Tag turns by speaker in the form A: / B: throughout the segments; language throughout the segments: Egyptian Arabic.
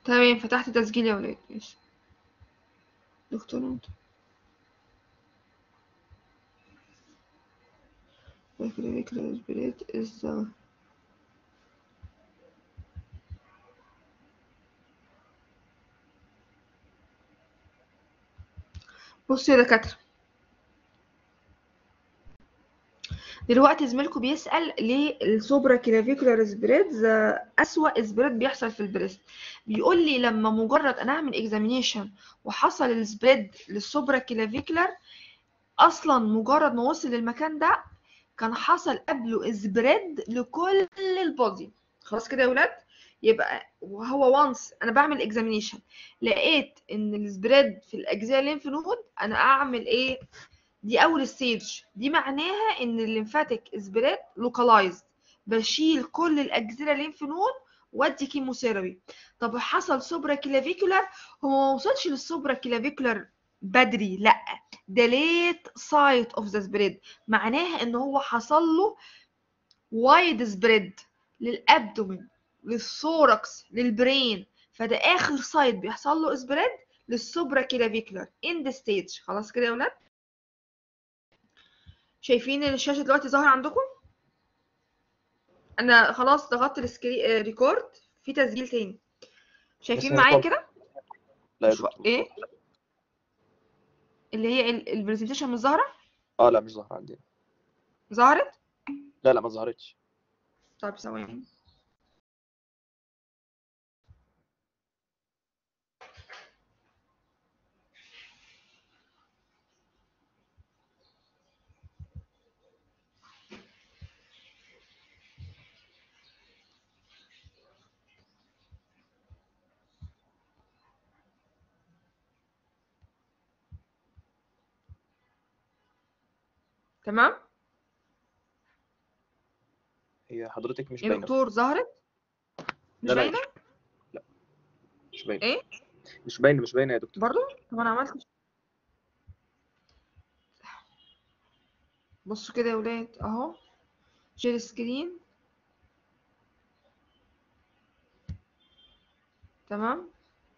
A: تمام فتحت تسجيل يا ولاد ماشي دكتور انت Extracurricular spirit is the بصوا يا دكاترة دلوقتي زميلكم بيسأل ليه السوبرا كلافيكولار سبريدز أسوأ سبريد بيحصل في البريست بيقول لي لما مجرد أنا أعمل اكزامينيشن وحصل السبريد للسوبرا كلافيكولار أصلا مجرد ما وصل للمكان ده كان حصل قبله سبريد لكل البودي خلاص كده يا ولاد يبقى وهو وانس انا بعمل اكزامينيشن لقيت ان السبريد في الاجزاء الليمف نود انا اعمل ايه دي اول ستيج دي معناها ان الليمفاتيك سبريد لوكالايزد بشيل كل الاجزاء الليمف نود وادي كيموثيرابي طب حصل سوبرا كلافيكولار هو ما وصلش للسوبرا كلافيكولار بدري لا ده ليت سايت اوف ذا سبريد معناها ان هو حصل له وايد سبريد للابدومين للثوركس للبرين فده اخر سايت بيحصل له سبريد للسوبرا كلافيكولار ان ذا ستيج خلاص كده يا ولاد شايفين الشاشه دلوقتي ظاهره عندكم انا خلاص ضغطت السكري ريكورد في تسجيل تاني شايفين
B: بس
A: معايا
B: record.
A: كده
B: لا يا
A: مش-
B: دكتور
A: ايه اللي هي البرزنتيشن مش ظاهره
B: اه لا مش ظاهرة عندي
A: ظهرت
B: لا لا ما ظهرتش
A: طيب ثواني تمام
B: هي حضرتك مش
A: يا
B: باينة
A: دكتور ظهرت مش
B: لا لا
A: باينه
B: مش باينة
A: ايه
B: مش باينة مش باينة يا دكتور
A: برضو طب انا عملت بصوا كده يا ولاد اهو شير سكرين تمام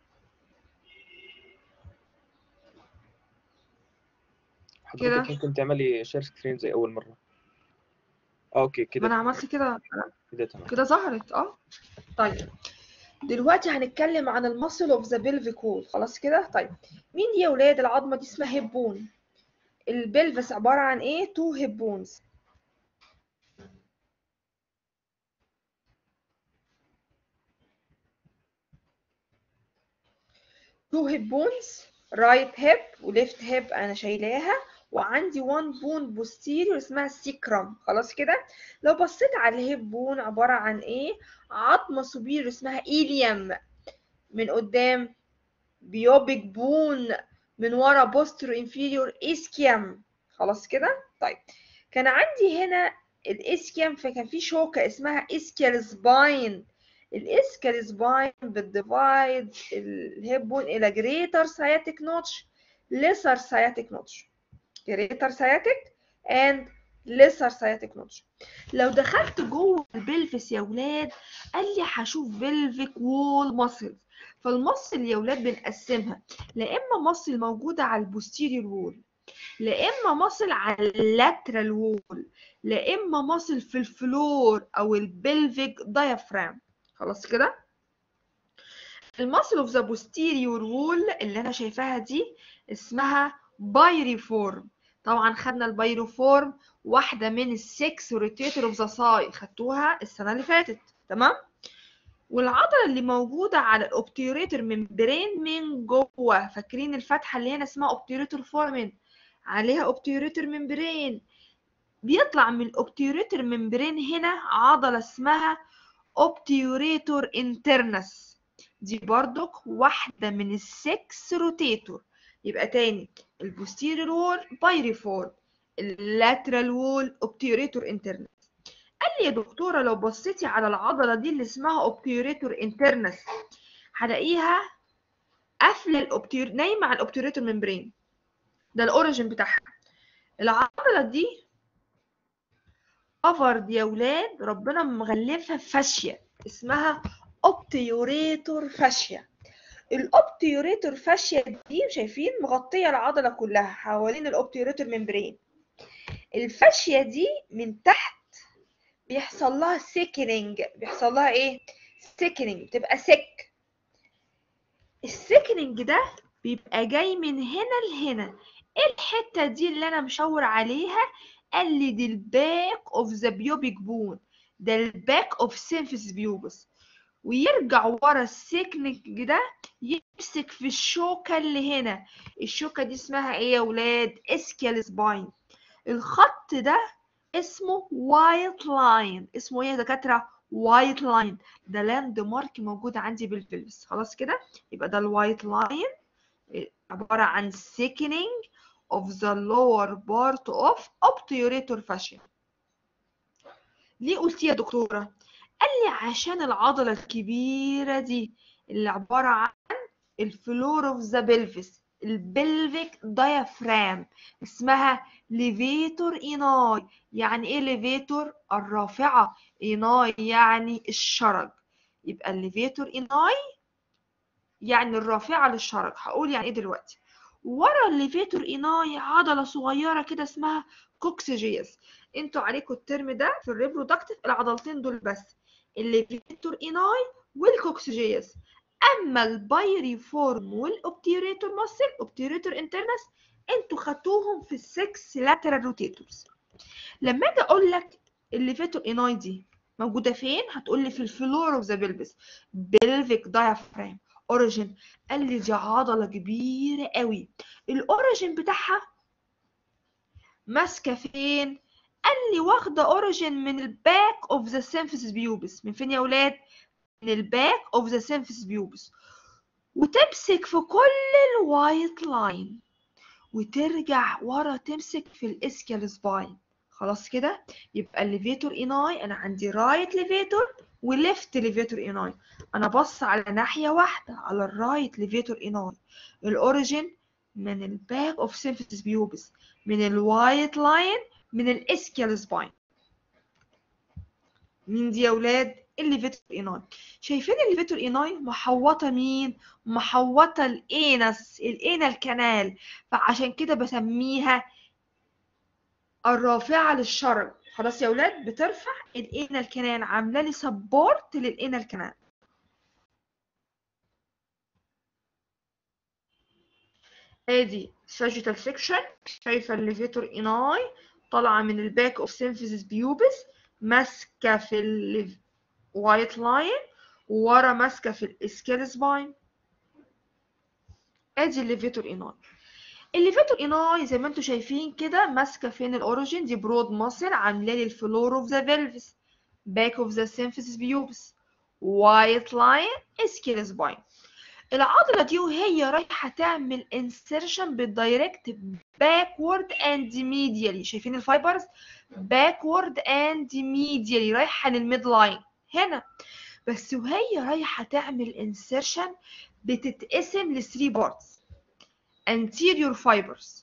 A: كده.
B: حضرتك ممكن تعملي شير سكرين زي أول مرة آه أوكي
A: ما
B: كده
A: انا عملت كده
B: كده تمام
A: كده ظهرت اه طيب دلوقتي هنتكلم عن المسل اوف ذا بيلفيك وول خلاص كده طيب مين دي يا ولاد العظمه دي اسمها هيب بون البلفس عباره عن ايه تو هيب بونز تو هيب بونز رايت هيب وليفت هيب انا شايلاها وعندي وان بون بوستيريور اسمها سيكرم خلاص كده لو بصيت على الهيب بون عباره عن ايه عظمه سوبير اسمها إيليوم من قدام بيوبيك بون من ورا بوسترو انفيريور اسكيام خلاص كده طيب كان عندي هنا الاسكيام فكان في شوكة اسمها اسكيال سباين الاسكيال سباين بتديفايد الهيب بون الى جريتر سciatic نوتش lesser sciatic نوتش greater sciatic and lesser sciatic نوتش لو دخلت جوه البلفس يا ولاد قال لي هشوف بلفيك وول ماسلز فالمصل يا ولاد بنقسمها لا اما مصل موجوده على البوستيريور وول لا اما مصل على اللاترال وول لا اما مصل في الفلور او البلفيك دايفرام خلاص كده المصل اوف ذا بوستيريور وول اللي انا شايفاها دي اسمها بايريفورم طبعا خدنا البايروفورم واحده من السكس روتيتور اوف ذا ساي خدتوها السنه اللي فاتت تمام والعضله اللي موجوده على الاوبتيوريتور ممبرين من جوه فاكرين الفتحه اللي هنا اسمها اوبتيوريتور فورمين عليها اوبتيوريتور ممبرين بيطلع من الاوبتيوريتور ممبرين هنا عضله اسمها اوبتيوريتور انترنس دي برضك واحده من السكس روتيتور يبقى تاني البوستيريور وول بايريفورم اللاترال وول اوبتيوريتور انترنس قال لي يا دكتوره لو بصيتي على العضله دي اللي اسمها اوبتيوريتور انترنس هلاقيها قافله الاوبتيور نايمه على الاوبتيوريتور ممبرين ده الاوريجين بتاعها العضله دي كفرد يا ولاد ربنا مغلفها فاشيه اسمها اوبتيوريتور فاشيا الاوبتيوريتور فاشيا دي شايفين مغطيه العضله كلها حوالين الاوبتيوريتور ممبرين الفاشيا دي من تحت بيحصل لها سيكنينج بيحصل لها ايه سيكنينج تبقى سك السيكنينج ده بيبقى جاي من هنا لهنا ايه الحته دي اللي انا مشاور عليها قال لي دي الباك اوف ذا بيوبيك بون ده الباك اوف سيمفيس بيوبس ويرجع ورا السيكنينج ده يمسك في الشوكه اللي هنا الشوكه دي اسمها ايه يا ولاد اسكيال سباين الخط ده اسمه وايت لاين اسمه ايه يا دكاتره وايت لاين ده لاند مارك موجود عندي بالفلس خلاص كده يبقى ده الوايت لاين عباره عن sickening of the lower part of obturator fascia ليه قلتي يا دكتوره قال لي عشان العضله الكبيره دي اللي عباره عن الفلور اوف ذا بلفس البلفيك دايفرام اسمها ليفيتور ايناي يعني ايه ليفيتور الرافعه ايناي يعني الشرج يبقى الليفيتور ايناي يعني الرافعه للشرج هقول يعني ايه دلوقتي ورا الليفيتور ايناي عضله صغيره كده اسمها كوكسيجيس انتوا عليكم الترم ده في الريبرودكتيف العضلتين دول بس الليفيتور ايناي والكوكسيجيس اما البايري فورم والاوبتيريتور ماسل اوبتيريتور انترنس انتوا خدتوهم في السكس لاترال روتيتورز لما اجي اقول لك الليفيتور ايناي دي موجوده فين هتقول لي في الفلور اوف ذا بلبس بلفيك دايفرام اوريجين قال لي دي عضله كبيره قوي الاوريجين بتاعها ماسكه فين قال لي واخده اوريجين من الباك اوف ذا سيمفيسيس بيوبس من فين يا ولاد من الباك اوف ذا سيمفيسيس بيوبس وتمسك في كل الوايت لاين وترجع ورا تمسك في الاسكيال سباين خلاص كده يبقى الليفيتور ايناي انا عندي رايت ليفيتور وليفت ليفيتور ايناي انا بص على ناحيه واحده على الرايت ليفيتور ايناي الاوريجين من الباك اوف سيمفيسيس بيوبس من الوايت لاين من الاسكيال سباين مين دي يا ولاد الليفيتور ايناي شايفين الليفيتور ايناي محوطه مين محوطه الانس الانال كانال فعشان كده بسميها الرافعه للشرج خلاص يا ولاد بترفع الانال كانال عامله لي سبورت للانال كانال ادي sagittal section شايفه الليفيتور ايناي طالعه من الباك اوف سيمفيسيس بيوبس ماسكه في الوايت لاين وورا ماسكه في الاسكيل سباين ادي الليفيتور ايناي الليفيتور ايناي زي ما انتم شايفين كده ماسكه فين الاوريجين دي برود ماسل عامله لي الفلور اوف ذا فيلفس باك اوف ذا سيمفيسيس بيوبس وايت لاين اسكيل سباين العضله دي وهي رايحه تعمل انسيرشن بالدايركت باكورد اند ميديالي شايفين الفايبرز باكورد اند ميديالي رايحه للميد لاين هنا بس وهي رايحه تعمل انسيرشن بتتقسم ل 3 بارتس anterior fibers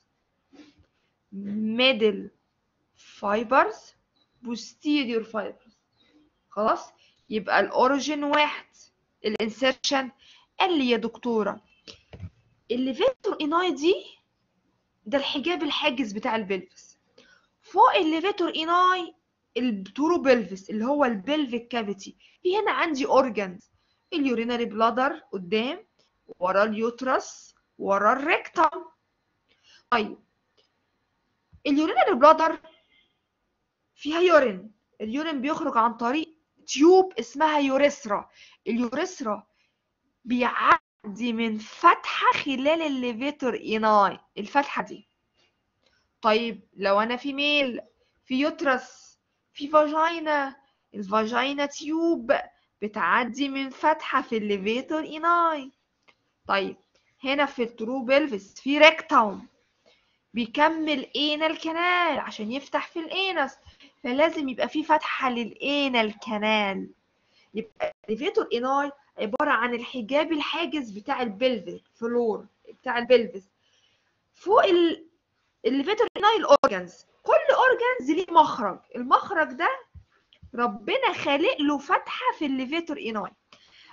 A: middle fibers posterior fibers خلاص يبقى الاوريجين واحد الانسيرشن قال لي يا دكتوره الليفيتور ايناي دي ده الحجاب الحاجز بتاع البلفس فوق الليفيتور ايناي التورو بلفس اللي هو البلفيك كافيتي في هنا عندي اورجانز اليورينري بلادر قدام ورا اليوترس ورا الريكتم طيب اليورينري بلادر فيها يورين اليورين بيخرج عن طريق تيوب اسمها يوريثرا اليوريثرا بيعدي من فتحة خلال الليفيتور ايناي الفتحة دي طيب لو انا في ميل في يوترس في فاجينا الفاجينا تيوب بتعدي من فتحة في الليفيتور ايناي طيب هنا في الترو بلفس في ريكتوم بيكمل انال كانال عشان يفتح في الانس فلازم يبقى في فتحة للانال كانال يبقى الليفيتور ايناي عبارة عن الحجاب الحاجز بتاع البلفيك فلور بتاع البلفس فوق ال... الليفيتور ايناي الاورجنز كل اورجنز ليه مخرج المخرج ده ربنا خالق له فتحة في الليفيتور ايناي فعلى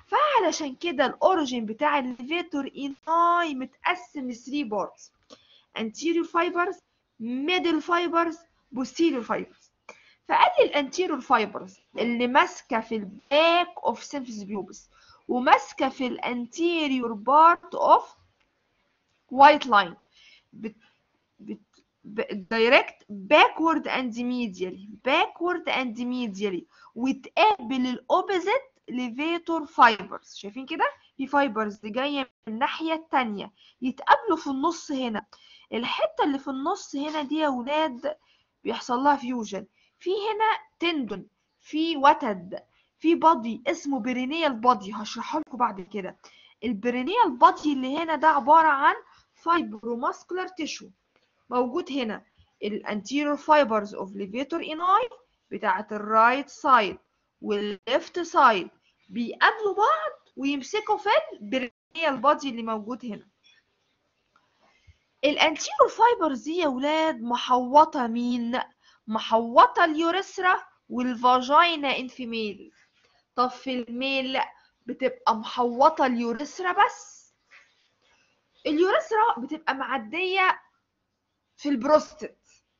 A: علشان كده الاوريجين بتاع الليفيتور اناي متقسم ل 3 بارتس anterior fibers middle fibers posterior fibers فقال لي الانتيريور فايبرز اللي ماسكه في الباك اوف سيمفيس بيوبس وماسكه في الانتيريور بارت اوف وايت لاين بت بت دايركت باكورد اند ميديالي باكورد اند ميديالي وتقابل الاوبوزيت ليفيتور فايبرز شايفين كده في فايبرز جايه من الناحيه التانية يتقابلوا في النص هنا الحته اللي في النص هنا دي يا ولاد بيحصل لها فيوجن في هنا تندون في وتد في بادي اسمه برينيال بادي هشرحه لكم بعد كده البرينيال بادي اللي هنا ده عباره عن فايبروماسكولار تيشو موجود هنا الانتيريور فايبرز اوف ليفيتور اناي بتاعه الرايت سايد والليفت سايد بيقابلوا بعض ويمسكوا في البرينيال بادي اللي موجود هنا الانتيريور فايبرز دي يا ولاد محوطه مين محوطه اليوريثرا والفاجينا ان فيميل طب في الميل لا بتبقى محوطه اليوريثرا بس اليوريثرا بتبقى معديه في البروستات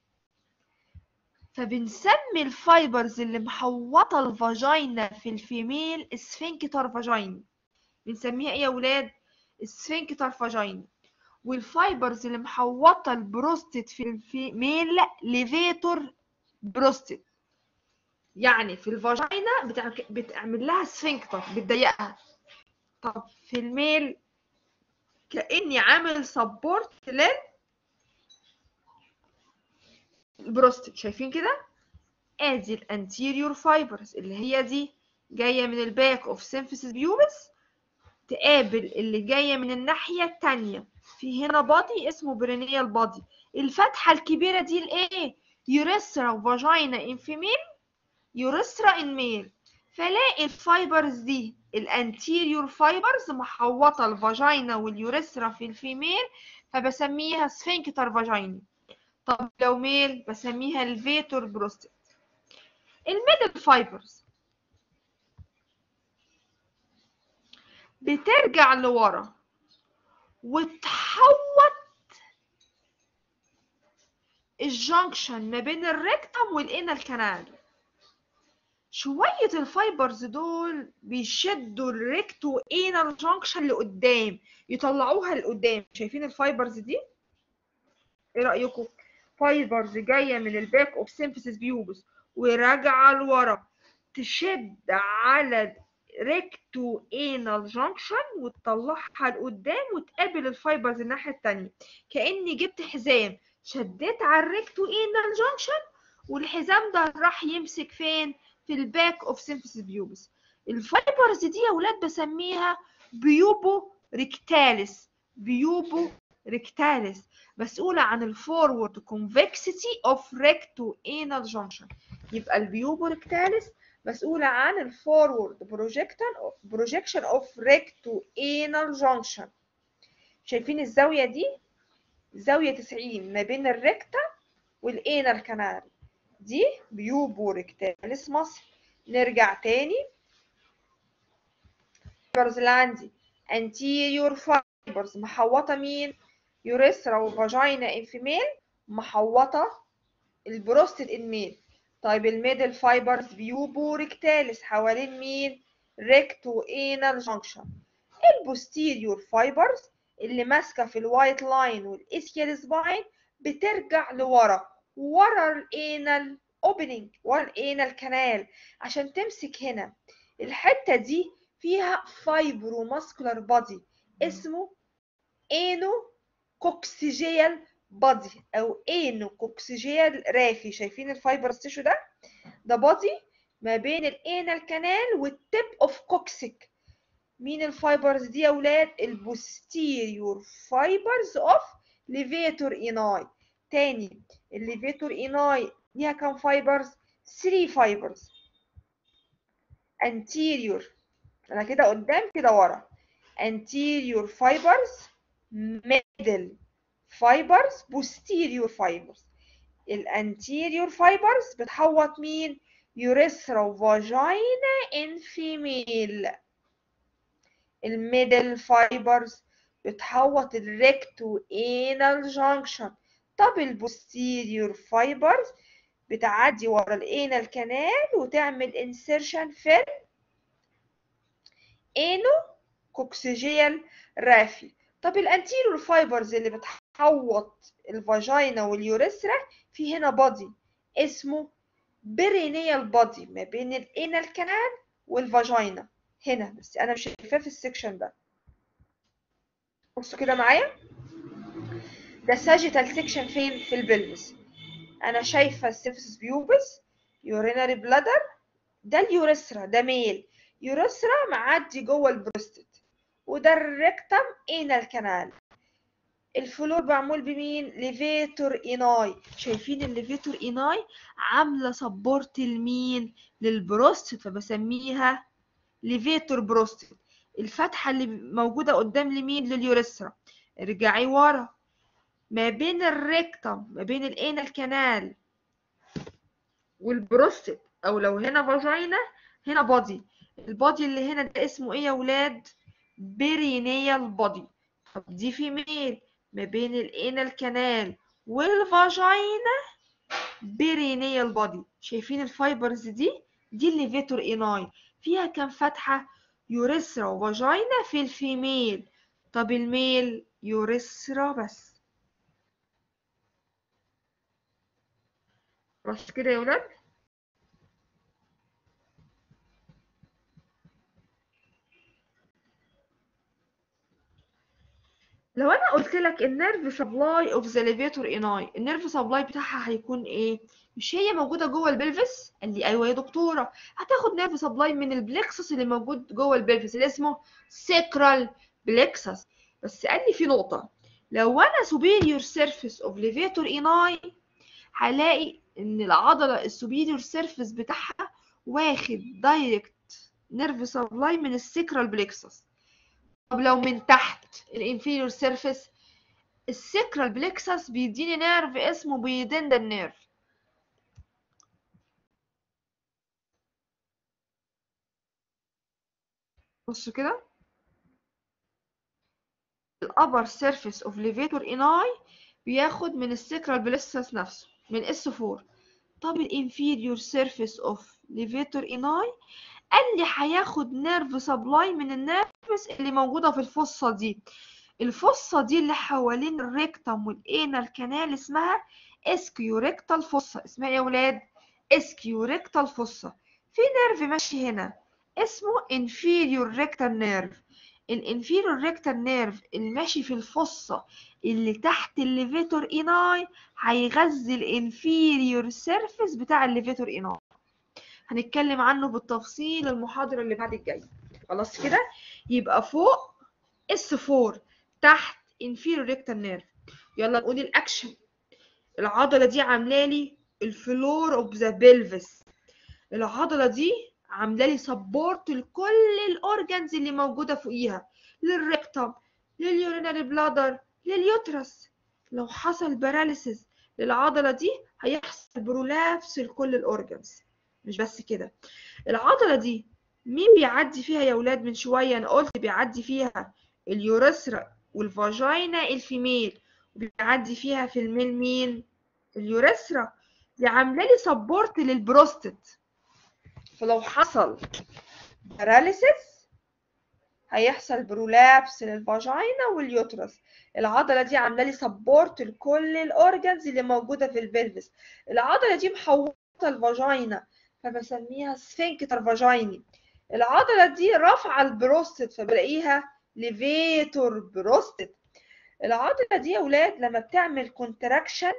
A: فبنسمي الفايبرز اللي محوطه الفاجينا في الفيميل اسفنكتر فاجيني بنسميها ايه يا ولاد اسفنكتر فاجيني والفايبرز اللي محوطه البروستات في الفيميل ليفيتور بروستات يعني في الفاجينا بتع... بتعمل لها سفنكتر بتضيقها طب في الميل كاني عامل سبورت لل البروستات شايفين كده ادي الانتيريور فايبرز اللي هي دي جايه من الباك اوف سيمفيسيس بيوبس تقابل اللي جايه من الناحيه التانية في هنا بادي اسمه برينيال بادي الفتحه الكبيره دي الايه يوريثرا وفاجينا ان فيميل يوريثرا ان ميل فلاقي الفايبرز دي الانتيريور فايبرز محوطه الفاجينا واليوريثرا في الفيميل فبسميها سفنكتر فاجيني طب لو ميل بسميها الفيتور بروستات الميدل فايبرز بترجع لورا وتحوط الجنكشن ما بين الريكتم والانال كانال شوية الفايبرز دول بيشدوا الريكتو انال جنكشن لقدام يطلعوها لقدام شايفين الفايبرز دي ايه رأيكم فايبرز جاية من الباك اوف سيمفيسيس بيوبس وراجعة لورا تشد على ريكتو انال جنكشن وتطلعها لقدام وتقابل الفايبرز الناحية التانية كأني جبت حزام شديت على الريكتو انال جنكشن والحزام ده راح يمسك فين في الباك اوف سيمفيسيس بيوبس الفايبرز دي يا ولاد بسميها بيوبو ريكتاليس بيوبو ريكتاليس مسؤولة عن الفورورد كونفكسيتي اوف ريكتو انال جنكشن يبقى البيوبو ريكتاليس مسؤولة عن الفورورد بروجكشن بروجكشن اوف ريكتو انال جنكشن شايفين الزاوية دي زاوية 90 ما بين الريكتا والانال كانال دي بيوبو ريكتاليس مصر نرجع تاني الفايبرز اللي عندي anterior fibers محوطة مين يوريثرا وفاجينا ان فيميل محوطة البروستات ان ميل طيب الميدل فايبرز بيوبو ريكتاليس حوالين مين ريكتو انال جنكشن البوستيريور فايبرز اللي ماسكة في الوايت لاين والاسكيال سباين بترجع لورا ورا الانال اوبننج ورا الانال كانال عشان تمسك هنا الحتة دي فيها فايبرو ماسكولار بادي اسمه انو كوكسيجيال بادي او انو كوكسيجيال رافي شايفين الفايبر تيشو ده ده بادي ما بين الانال كانال والتيب اوف كوكسيك مين الفايبرز دي يا ولاد البوستيريور فايبرز اوف ليفيتور اناي تاني الليفيتور اناي ليها كام فايبرز 3 فايبرز anterior انا كده قدام كده ورا anterior fibers middle fibers posterior fibers الانتيريور فايبرز بتحوط مين يوريثرا وفاجينا ان فيميل الميدل فايبرز بتحوط الريكتو انال جانكشن طب البوستيريور فايبرز بتعدي ورا الانال كانال وتعمل انسيرشن في انو كوكسيجيال رافي طب الانتيريور فايبرز اللي بتحوط الفاجينا واليوريثرا في هنا بادي اسمه بيرينيال بادي ما بين الانال كانال والفاجينا هنا بس انا مش شايفاه في السكشن ده بصوا كده معايا ده ساجيتال سيكشن فين في البلفس انا شايفه السيفس بيوبس يوريناري بلادر ده اليوريثرا ده ميل يوريثرا معدي جوه البروستات وده الريكتم انال كانال الفلور معمول بمين ليفيتور ايناي شايفين الليفيتور ايناي عامله سبورت لمين للبروستات فبسميها ليفيتور بروستات الفتحه اللي موجوده قدام لمين لليوريثرا ارجعي ورا ما بين الريكتم ما بين الانال كانال والبروستات او لو هنا فاجينا هنا بادي البادي اللي هنا ده اسمه ايه يا ولاد بيرينيال بادي طب دي فيميل ما بين الانال كانال والفاجينا بيرينيال بادي شايفين الفايبرز دي دي الليفيتور ايناي فيها كام فتحة يوريثرا وفاجينا في الفيميل طب الميل يوريثرا بس خلاص كده يا ولاد لو انا قلت لك النيرف سبلاي اوف ذا ليفيتور اناي النيرف سبلاي بتاعها هيكون ايه مش هي موجوده جوه البلفس قال لي ايوه يا دكتوره هتاخد نيرف سبلاي من البلكسس اللي موجود جوه البلفس اللي اسمه سيكرال بلكسس بس قال لي في نقطه لو انا superior surface of levator inai هلاقي ان العضله السوبيريور سيرفيس بتاعها واخد دايركت نيرف سبلاي من السيكرال بلكسس طب لو من تحت الانفيريور سيرفيس السيكرال بلكسس بيديني نيرف اسمه بيدندن نيرف بصوا كده الابر سيرفيس اوف ليفيتور اناي بياخد من السيكرال بلكسس نفسه من اس 4 طب الانفيريور سيرفيس اوف ليفيتور اناي قال لي هياخد نيرف سبلاي من النيرفس اللي موجوده في الفصه دي الفصه دي اللي حوالين الريكتم والانال كانال اسمها اسكيوريكتال فصه اسمها ايه يا ولاد اسكيوريكتال فصه في نيرف ماشي هنا اسمه inferior rectal nerve الانفيريور ريكتال نيرف اللي ماشي في الفصة اللي تحت الليفيتور ايناي هيغذي الانفيريور سيرفيس بتاع الليفيتور ايناي هنتكلم عنه بالتفصيل المحاضرة اللي بعد الجاية خلاص كده يبقى فوق اس 4 تحت inferior rectal nerve يلا نقول الاكشن العضلة دي عاملة لي الفلور اوف ذا بلفس العضلة دي عامله لي سبورت لكل الاورجنز اللي موجوده فوقيها للريكتم لليورينري بلادر لليوترس لو حصل باراليسيس للعضله دي هيحصل برولابس لكل الاورجنز مش بس كده العضله دي مين بيعدي فيها يا ولاد من شويه انا قلت بيعدي فيها اليوريثرا والفاجينا الفيميل وبيعدي فيها في الميل مين اليوريثرا دي عامله لي سبورت للبروستات فلو حصل باراليسيس هيحصل برولابس للفاجينا واليوترس العضلة دي عاملة لي سبورت لكل الأورجنز اللي موجودة في البلفس العضلة دي محوطة الفاجينا فبسميها سفنكتر فاجيني العضلة دي رافعة البروستات فبلاقيها ليفيتور بروستات العضلة دي يا ولاد لما بتعمل كونتراكشن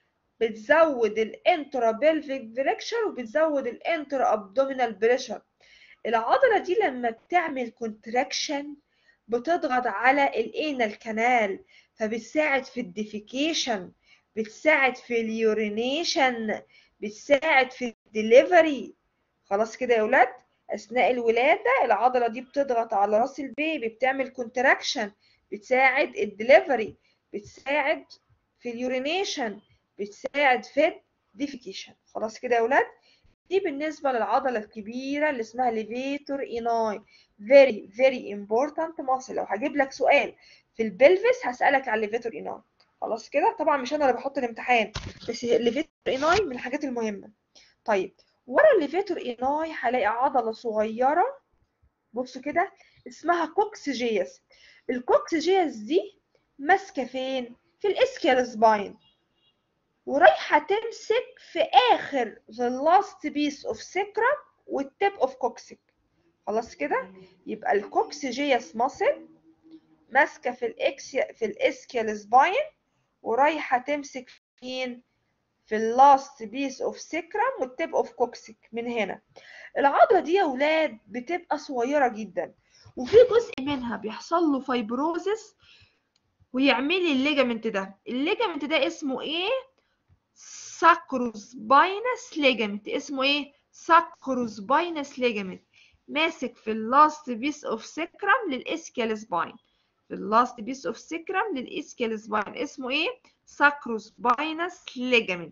A: بتزود الانترا بلفيك بريكشر وبتزود الانترا ابدومينال بريشر العضله دي لما بتعمل كونتراكشن بتضغط على الانال كانال فبتساعد في الديفيكيشن بتساعد في اليورينيشن بتساعد في الدليفري خلاص كده يا ولاد اثناء الولاده العضله دي بتضغط على راس البيبي بتعمل كونتراكشن بتساعد الدليفري بتساعد في اليورينيشن بتساعد في الديفيكيشن خلاص كده يا ولاد دي بالنسبة للعضلة الكبيرة اللي اسمها ليفيتور إيناي very very important muscle لو هجيب لك سؤال في البلفس هسألك على الليفيتور إيناي خلاص كده طبعا مش انا اللي بحط الامتحان بس الليفيتور إيناي من الحاجات المهمة طيب ورا الليفيتور إيناي هلاقي عضلة صغيرة بصوا كده اسمها كوكسيجياس الكوكسيجياس دي ماسكة فين في الاسكيال سباين ورايحة تمسك في آخر the last piece of sacrum والتip of coccyx خلاص كده يبقى الكوكسيجياس ماسل ماسكة في الإكس في الاسكيال سباين ورايحة تمسك فين في اللاست بيس اوف سكرم والتيب اوف كوكسيك من هنا العضلة دي يا ولاد بتبقى صغيرة جدا وفي جزء منها بيحصل له فايبروزس ويعمل لي الليجامنت ده الليجامنت ده اسمه ايه ساكروس باينس ليجامنت اسمه ايه ساكروس باينس ليجامنت ماسك في اللاست بيس اوف سكرم للاسكيال سباين في اللاست بيس اوف سكرم للاسكيال سباين اسمه ايه ساكروس باينس ليجامنت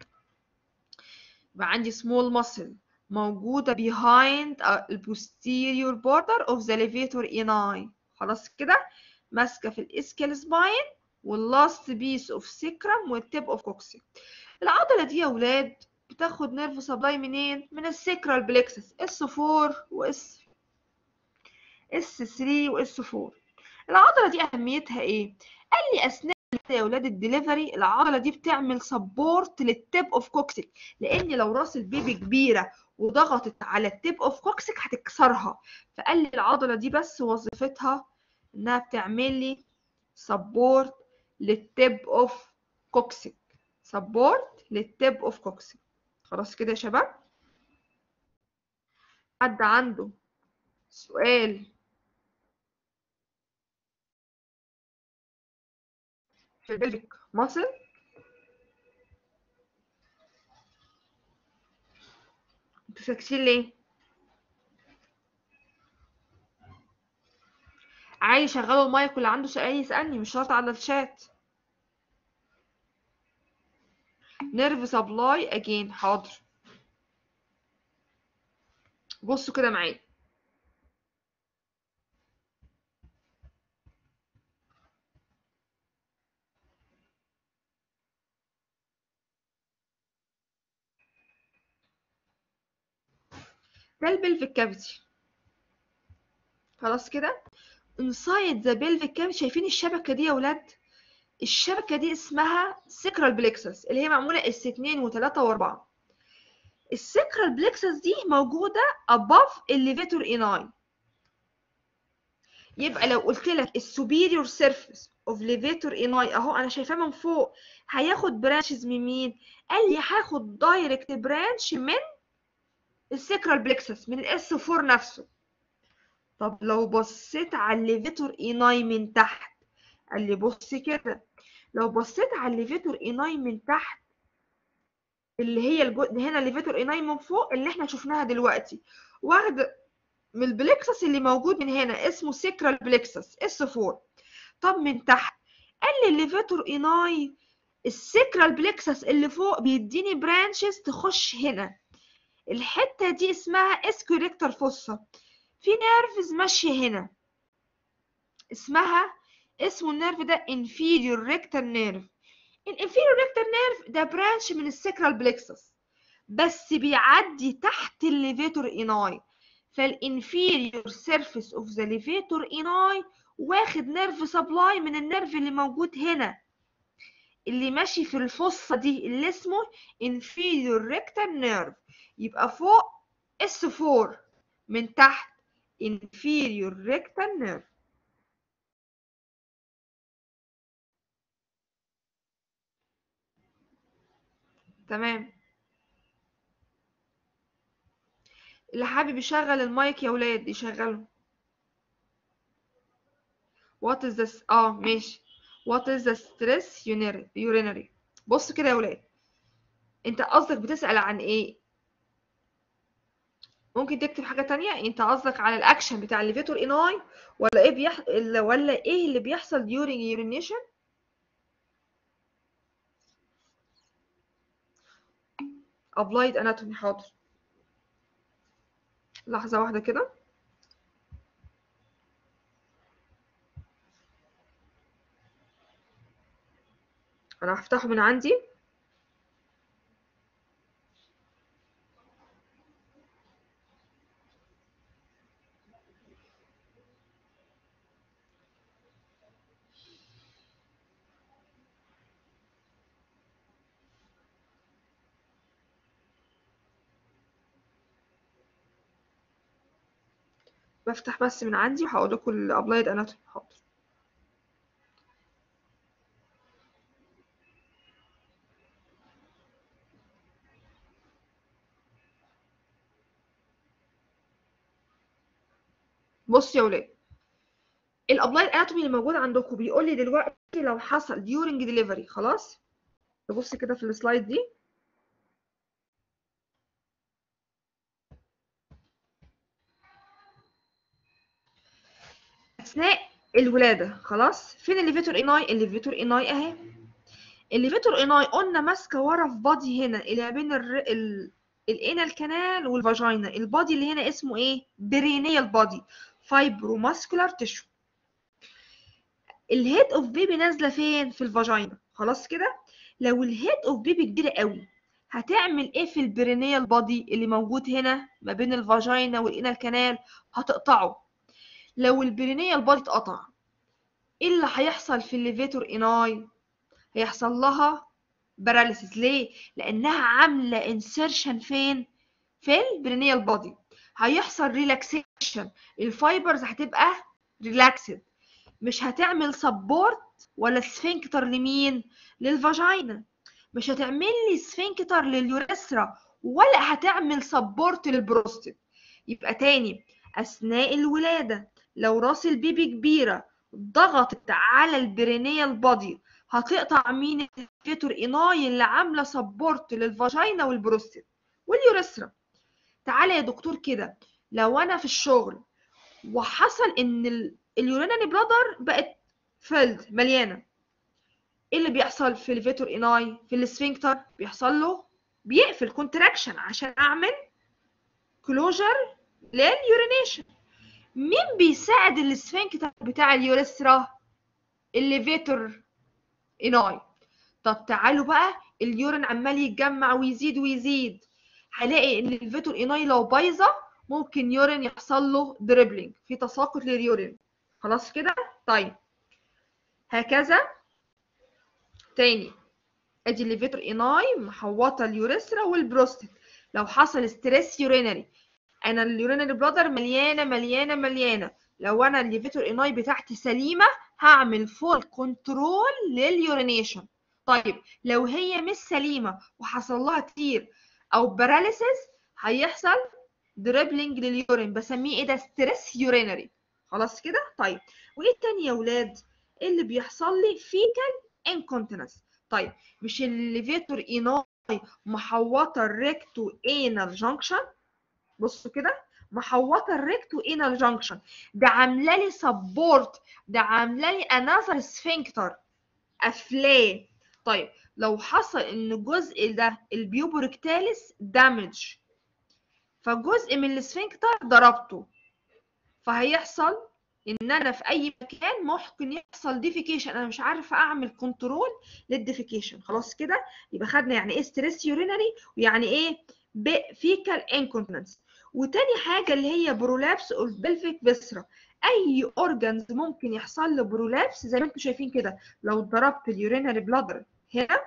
A: يبقى عندي small muscle موجودة behind the posterior border of the levator ani خلاص كده ماسكة في الاسكيال سباين واللاست بيس اوف سكرم والتيب اوف كوكسي العضلة دي يا ولاد بتاخد نيرف سبلاي منين؟ من السكرال بلكسس اس 4 واس اس 3 واس 4 العضلة دي أهميتها إيه؟ قال لي أثناء يا ولاد الدليفري العضلة دي بتعمل سبورت للتيب اوف كوكسيك لأن لو راس البيبي كبيرة وضغطت على التيب اوف كوكسيك هتكسرها فقال لي العضلة دي بس وظيفتها إنها بتعمل لي سبورت للتيب اوف كوكسيك سبورت للتيب اوف كوكسيك خلاص كده يا شباب حد عنده سؤال في البلفيك ماسل انتوا ساكتين ليه عادي يشغلوا المايك واللي عنده سؤال يسألني مش شرط على الشات نيرف سبلاي اجين حاضر بصوا كده معايا ده البلفيك كافيتي خلاص كده inside the pelvic cavity شايفين الشبكة دي يا ولاد الشبكة دي اسمها سكرال بليكسس اللي هي معمولة اس 2 و3 و4 السكرال بليكسس دي موجودة above الليفيتور اناي يبقى لو قلت لك السوبيريور سيرفيس اوف ليفيتور اناي اهو انا شايفاه من فوق هياخد برانشز من مين قال لي هاخد دايركت برانش من السكرال بليكسس من الاس 4 نفسه طب لو بصيت على الليفيتور اناي من تحت قال لي بص كده لو بصيت على الليفيتور اناي من تحت اللي هي الجو... هنا الليفيتور اناي من فوق اللي احنا شفناها دلوقتي واخده من البليكسس اللي موجود من هنا اسمه سيكرال بليكسس اس 4 طب من تحت قال لي الليفيتور اناي السيكرال بليكسس اللي فوق بيديني برانشز تخش هنا الحته دي اسمها اسكوريكتور فوسا في نيرفز ماشيه هنا اسمها اسمه النيرف ده inferior rectal nerve الانفيريور rectal nerve ده برانش من السكرال بليكسس بس بيعدي تحت الليفيتور اناي فالانفيريور سيرفيس اوف ذا ليفيتور اناي واخد نيرف سبلاي من النيرف اللي موجود هنا اللي ماشي في الفصة دي اللي اسمه inferior rectal nerve يبقى فوق اس 4 من تحت inferior rectal nerve تمام اللي حابب يشغل المايك يا ولاد يشغله what is this اه ماشي what is the stress urinary urinary بص كده يا ولاد انت قصدك بتسأل عن ايه ممكن تكتب حاجة تانية انت قصدك على الاكشن بتاع الليفيتور اناي ولا ايه بيح... ولا ايه اللي بيحصل during urination applied anatomy حاضر لحظة واحدة كده انا هفتحه من عندي بفتح بس من عندي وهقول لكم الابلايد اناتومي حاضر بص يا ولاد الابلايد اناتومي اللي موجود عندكم بيقول لي دلوقتي لو حصل during delivery خلاص نبص كده في السلايد دي اثناء الولاده خلاص فين الليفيتور اناي الليفيتور اناي اهي الليفيتور اناي قلنا ماسكه ورا في بادي هنا اللي ما بين الر... ال... الانال كانال والفاجينا البادي اللي هنا اسمه ايه برينيال بادي فايبروماسكولار تيشو الهيد اوف بيبي نازله فين في الفاجينا خلاص كده لو الهيد اوف بيبي كبيره قوي هتعمل ايه في البرينيال بادي اللي موجود هنا ما بين الفاجينا والانال كانال هتقطعه لو البرينيال بادي اتقطع ايه اللي هيحصل في الليفيتور اناي هيحصل لها باراليسيس ليه لانها عامله انسيرشن فين في البرينيال بادي هيحصل ريلاكسيشن الفايبرز هتبقى ريلاكسد مش هتعمل سبورت ولا سفنكتر لمين للفاجينا مش هتعمل لي سفنكتر لليوريثرا ولا هتعمل سبورت للبروستات يبقى تاني اثناء الولاده لو راس البيبي كبيره ضغطت على البرينيال بادي هتقطع مين الفيتور اناي اللي عامله سبورت للفاجينا والبروستات واليوريثرا تعالى يا دكتور كده لو انا في الشغل وحصل ان اليورينري بلادر بقت فيلد مليانه ايه اللي بيحصل في الفيتور اناي في السفنكتر بيحصل له بيقفل كونتراكشن عشان اعمل كلوجر لليورينيشن مين بيساعد السفنكتر بتاع اليوريثرا الليفيتور اناي طب تعالوا بقى اليورين عمال يتجمع ويزيد ويزيد هلاقي ان الفيتور اناي لو بايظه ممكن يورين يحصل له دريبلينج في تساقط لليورين خلاص كده طيب هكذا تاني ادي الليفيتور اناي محوطه اليوريثرا والبروستات لو حصل ستريس يورينري انا اليورينري بلادر مليانه مليانه مليانه لو انا الليفيتور اناي بتاعتي سليمه هعمل فول كنترول لليورينيشن طيب لو هي مش سليمه وحصل لها كتير او باراليسيس هيحصل دريبلينج لليورين بسميه ايه ده ستريس يورينري خلاص كده طيب وايه التاني يا ولاد ايه اللي بيحصل لي فيكال انكونتيننس طيب مش الليفيتور اناي محوطه الريكتو انال جانكشن بصوا كده محوطه الريكتو انال جانكشن ده عامله لي سبورت ده عامله لي انذر سفنكتر قافلاه طيب لو حصل ان الجزء ده البيوبوركتاليس دامج فجزء من السفنكتر ضربته فهيحصل ان انا في اي مكان ممكن يحصل ديفيكيشن انا مش عارفه اعمل كنترول للديفيكيشن خلاص كده يبقى خدنا يعني ايه ستريس يورينري ويعني ايه فيكال انكونتنس وتاني حاجه اللي هي برولابس اوف بلفيك فيسرا اي اورجانز ممكن يحصل له برولابس زي ما انتم شايفين كده لو ضربت اليورينري بلادر هنا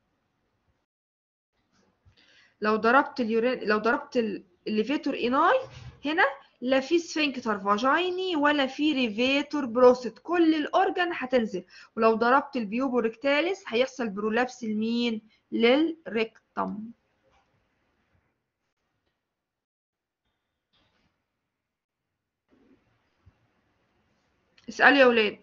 A: لو ضربت اليورين لو ضربت الليفيتور اناي هنا لا في سفنكتر فاجيني ولا في ريفيتور بروستات كل الاورجان هتنزل ولو ضربت البيوبو ريكتاليس هيحصل برولابس لمين للريكتم اسألوا يا ولاد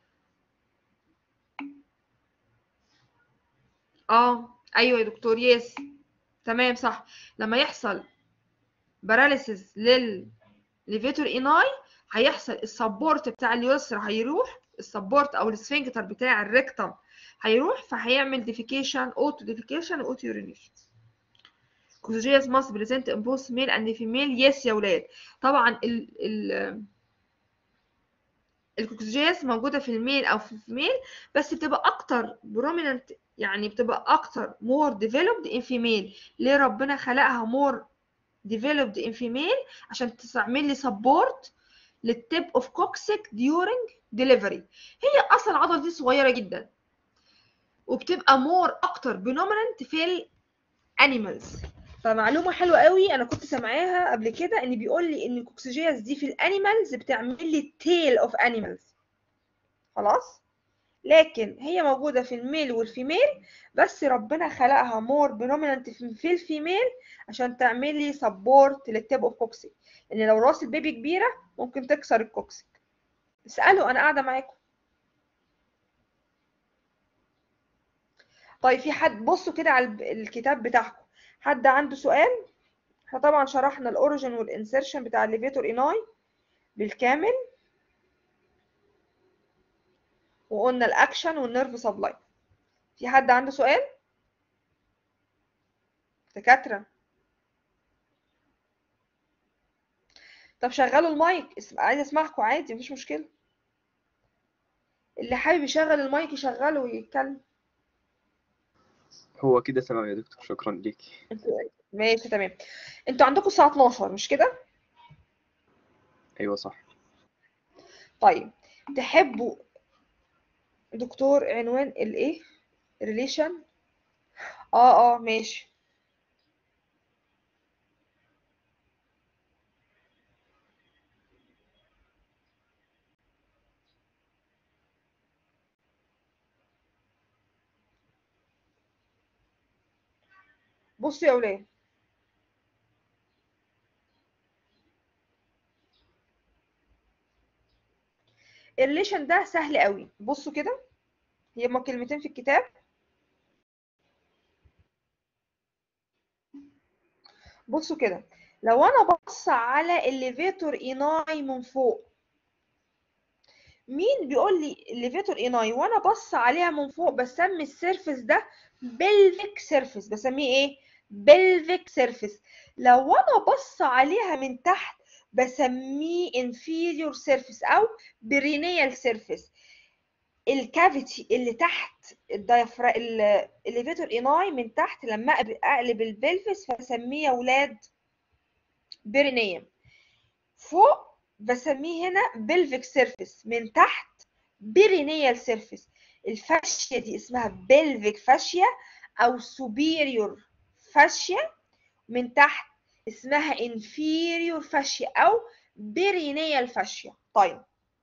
A: اه ايوه يا دكتور يس تمام صح لما يحصل باراليسيس لل ليفيتور اناي هيحصل السبورت بتاع اليسرى هيروح السبورت او السفنكتر بتاع الريكتم هيروح فهيعمل ديفيكيشن اوتو ديفيكيشن واوتو يورينيشن كوكسيجياس must present in both male and female yes يا ولاد طبعا ال ال الكوكسيجياس موجودة في الميل أو في الفيميل بس بتبقى أكتر prominent يعني بتبقى أكتر more developed in female ليه ربنا خلقها more developed in female عشان تعمل لي support للتيب of coccyx during delivery هي أصلا العضلة دي صغيرة جدا وبتبقى more أكتر predominant في الانيمالز فمعلومة حلوة قوي أنا كنت سامعاها قبل كده إن بيقول لي إن الكوكسيجياس دي في الانيمالز بتعمل لي tail of animals خلاص لكن هي موجودة في الميل والفيميل بس ربنا خلقها مور بروميننت في الفيميل عشان تعمل لي سبورت للتيب اوف كوكسيك لان لو راس البيبي كبيرة ممكن تكسر الكوكسيك اسألوا انا قاعدة معاكم طيب في حد بصوا كده على الكتاب بتاعكم حد عنده سؤال احنا طبعا شرحنا الاوريجين والانسيرشن بتاع الليفيتور ايناي بالكامل وقلنا الاكشن والنيرف سبلاي في حد عنده سؤال دكاتره طب شغلوا المايك عايز اسمعكم عادي مفيش مشكله اللي حابب يشغل المايك يشغله ويتكلم
B: هو كده تمام يا دكتور شكرا ليك
A: ماشي تمام انتوا عندكم الساعه 12 مش كده
B: ايوه صح
A: طيب تحبوا دكتور عنوان الايه ريليشن اه اه ماشي بصوا يا ولاد الريليشن ده سهل قوي بصوا كده هما كلمتين في الكتاب بصوا كده لو انا بص على الليفيتور ايناي من فوق مين بيقول لي الليفيتور ايناي وانا بص عليها من فوق بسمي السيرفيس ده بلفيك سيرفيس بسميه ايه بلفيك سيرفيس لو انا بص عليها من تحت بسميه inferior surface او برينيال surface الكافيتي اللي تحت الديافرا الليفيتور ايناي من تحت لما اقلب البلفس فاسميه يا ولاد برينيوم فوق بسميه هنا بلفيك سيرفيس من تحت برينيال سيرفيس الفاشيا دي اسمها بلفيك فاشيا او سوبيريور فاشيا من تحت اسمها inferior فاشيا او برينيال فاشيا طيب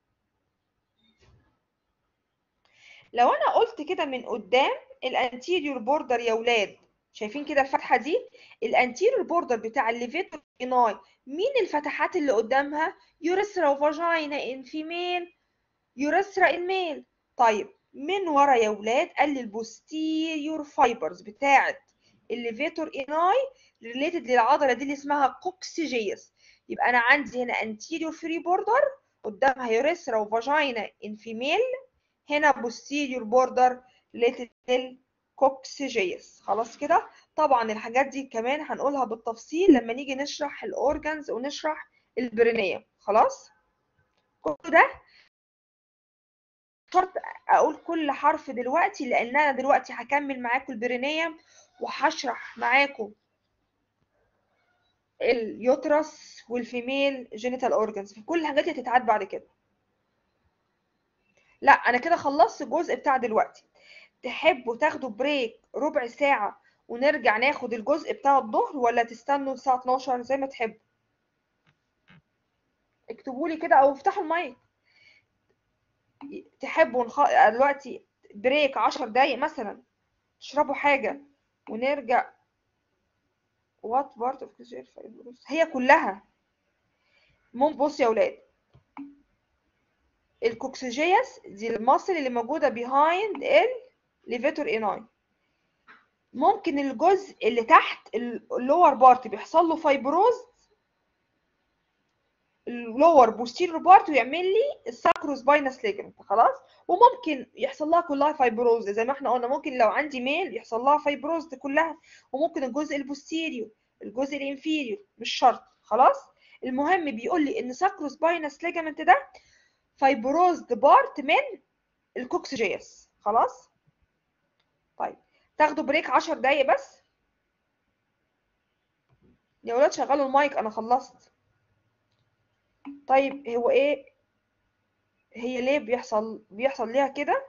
A: لو انا قلت كده من قدام الانتيريور بوردر يا ولاد شايفين كده الفتحه دي الانتيريور بوردر بتاع الليفيتور ايناي مين الفتحات اللي قدامها يوريثرا وفاجينا ان فيميل يوريثرا ان ميل طيب من ورا يا ولاد قال لي البوستيريور فايبرز بتاعه الليفيتور ايناي ريليتد للعضله دي اللي اسمها كوكسيجيس يبقى انا عندي هنا انتيريور فري بوردر قدامها يوريثرا وفاجينا ان فيميل هنا posterior border related للكوكسيجيس خلاص كده طبعا الحاجات دي كمان هنقولها بالتفصيل لما نيجي نشرح الاورجانز ونشرح البرينيه خلاص كل ده شرط اقول كل حرف دلوقتي لان انا دلوقتي هكمل معاكم البرينيه وهشرح معاكم اليوترس والفيميل جينيتال اورجانز كل الحاجات دي هتتعاد بعد كده لا انا كده خلصت الجزء بتاع دلوقتي تحبوا تاخدوا بريك ربع ساعة ونرجع ناخد الجزء بتاع الظهر ولا تستنوا الساعة 12 زي ما تحبوا اكتبوا لي كده او افتحوا المايك تحبوا نخ... دلوقتي بريك 10 دقايق مثلا تشربوا حاجة ونرجع وات بارت اوف هي كلها مم بص يا ولاد الكوكسيجياس دي المصل اللي موجوده بيهايند الليفيتور ايناي ممكن الجزء اللي تحت اللور بارت بيحصل له فايبروز اللور بوستيريور بارت ويعمل لي الساكروسباينس ليجمنت خلاص وممكن يحصل لها كلها فايبروز زي ما احنا قلنا ممكن لو عندي ميل يحصل لها فايبروز كلها وممكن الجزء البوستيريور الجزء الانفيريور مش شرط خلاص المهم بيقول لي ان ساكروسباينس ليجامنت ده فايبروزد بارت من الكوكسيجيس خلاص طيب تاخدوا بريك 10 دقايق بس يا ولاد شغلوا المايك انا خلصت طيب هو ايه هي ليه بيحصل بيحصل ليها كده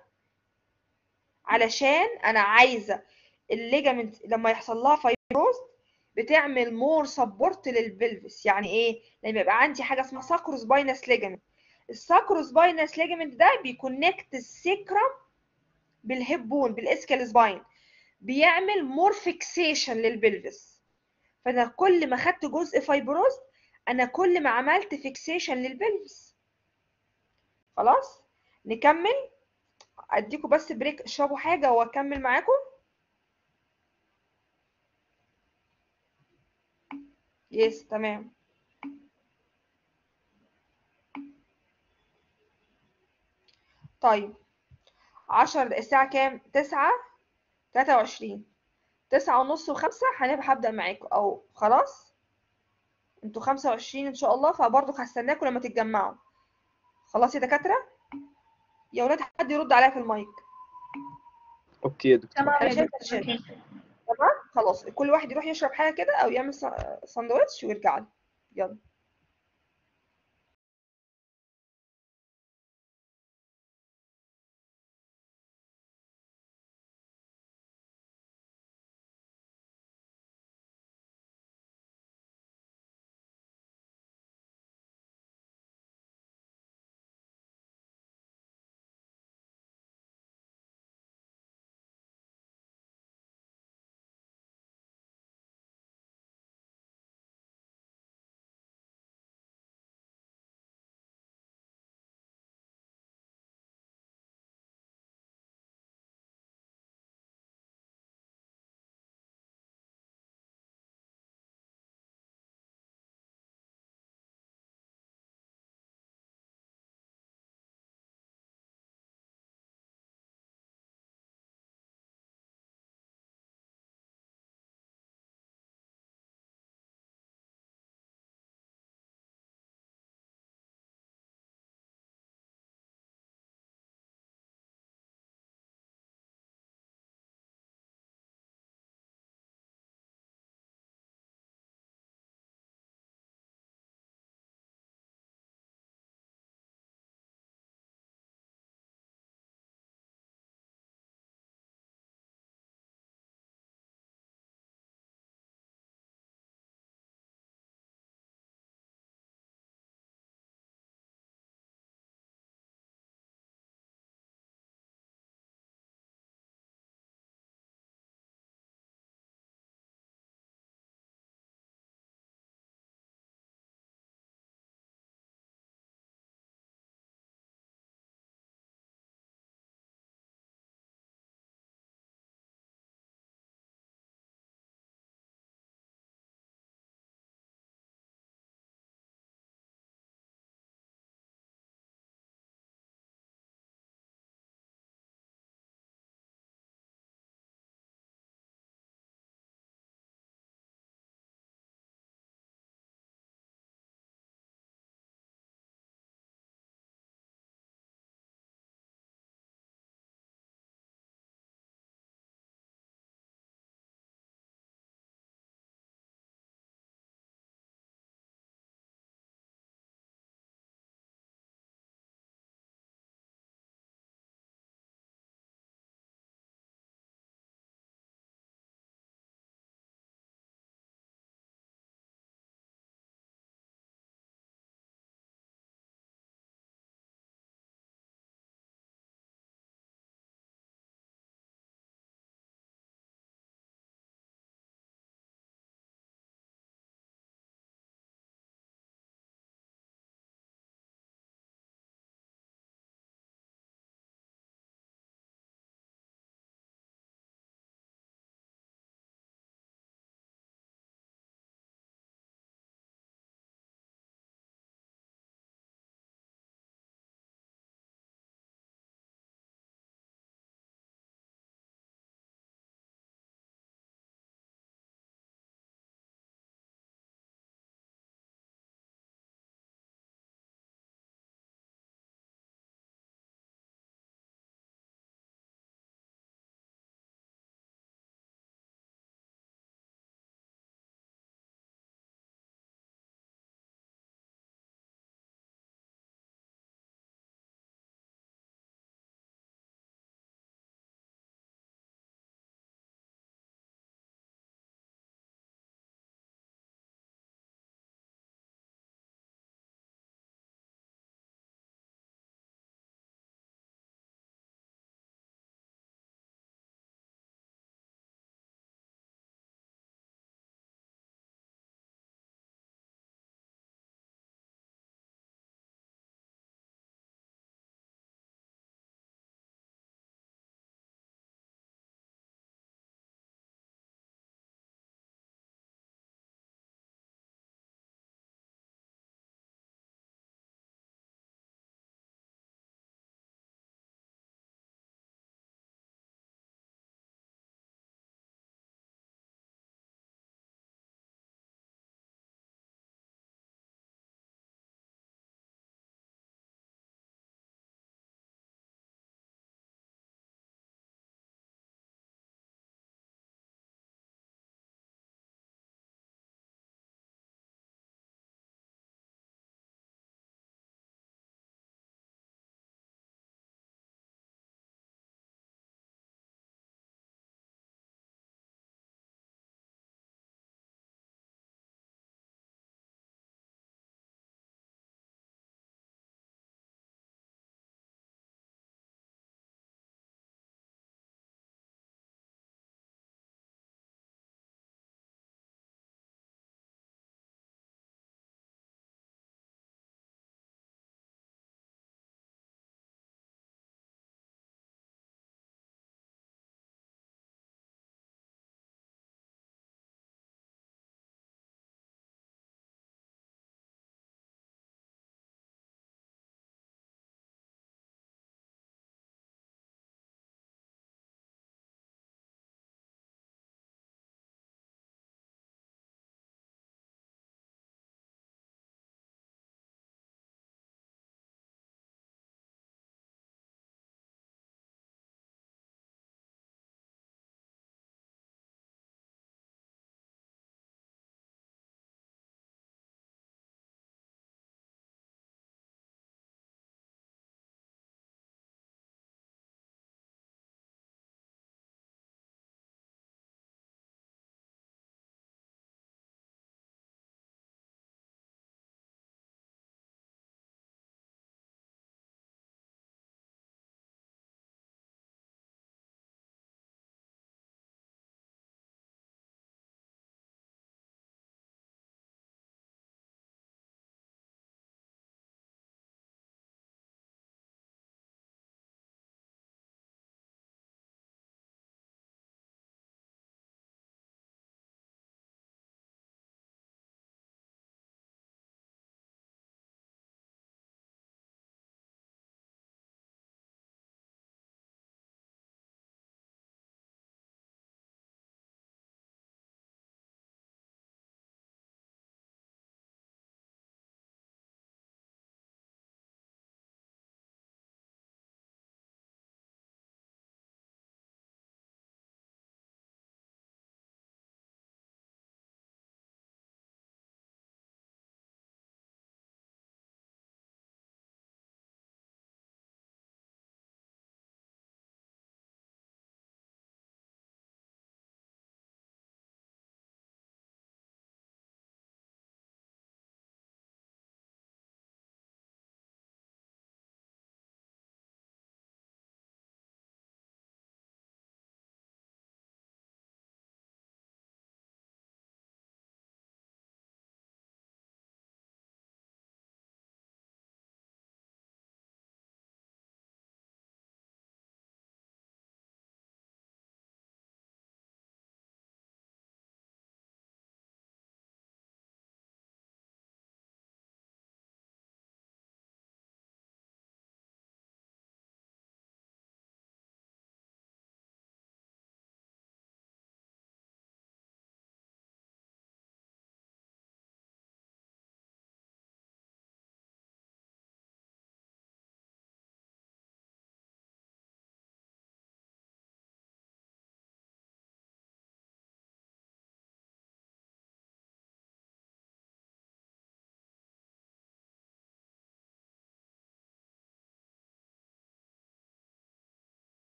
A: علشان انا عايزه الليجامنت لما يحصل لها فايبروز بتعمل مور سبورت للبلفس يعني ايه لما يبقى عندي حاجه اسمها ساكروس باينس ليجامنت الساكروس باينس ليجامنت ده بيكونكت السكرم بالهيب بون بالاسكال سباين بيعمل مور فيكسيشن للبلفس فانا كل ما خدت جزء فايبروز انا كل ما عملت فيكسيشن للبلفس خلاص نكمل اديكم بس بريك اشربوا حاجه واكمل معاكم يس تمام طيب عشر الساعة كام؟ تسعة تلاتة وعشرين تسعة ونص وخمسة هنبقى هبدأ معاكم أو خلاص انتوا خمسة وعشرين إن شاء الله فبرضه هستناكم لما تتجمعوا خلاص يا دكاترة يا ولاد حد يرد عليا في المايك
B: اوكي يا دكتور
C: تمام
A: أنا
C: يا
A: شايفة
C: دكتور
A: الشاشة تمام خلاص كل واحد يروح يشرب حاجة كده أو يعمل سا- ساندوتش ويرجع لي يلا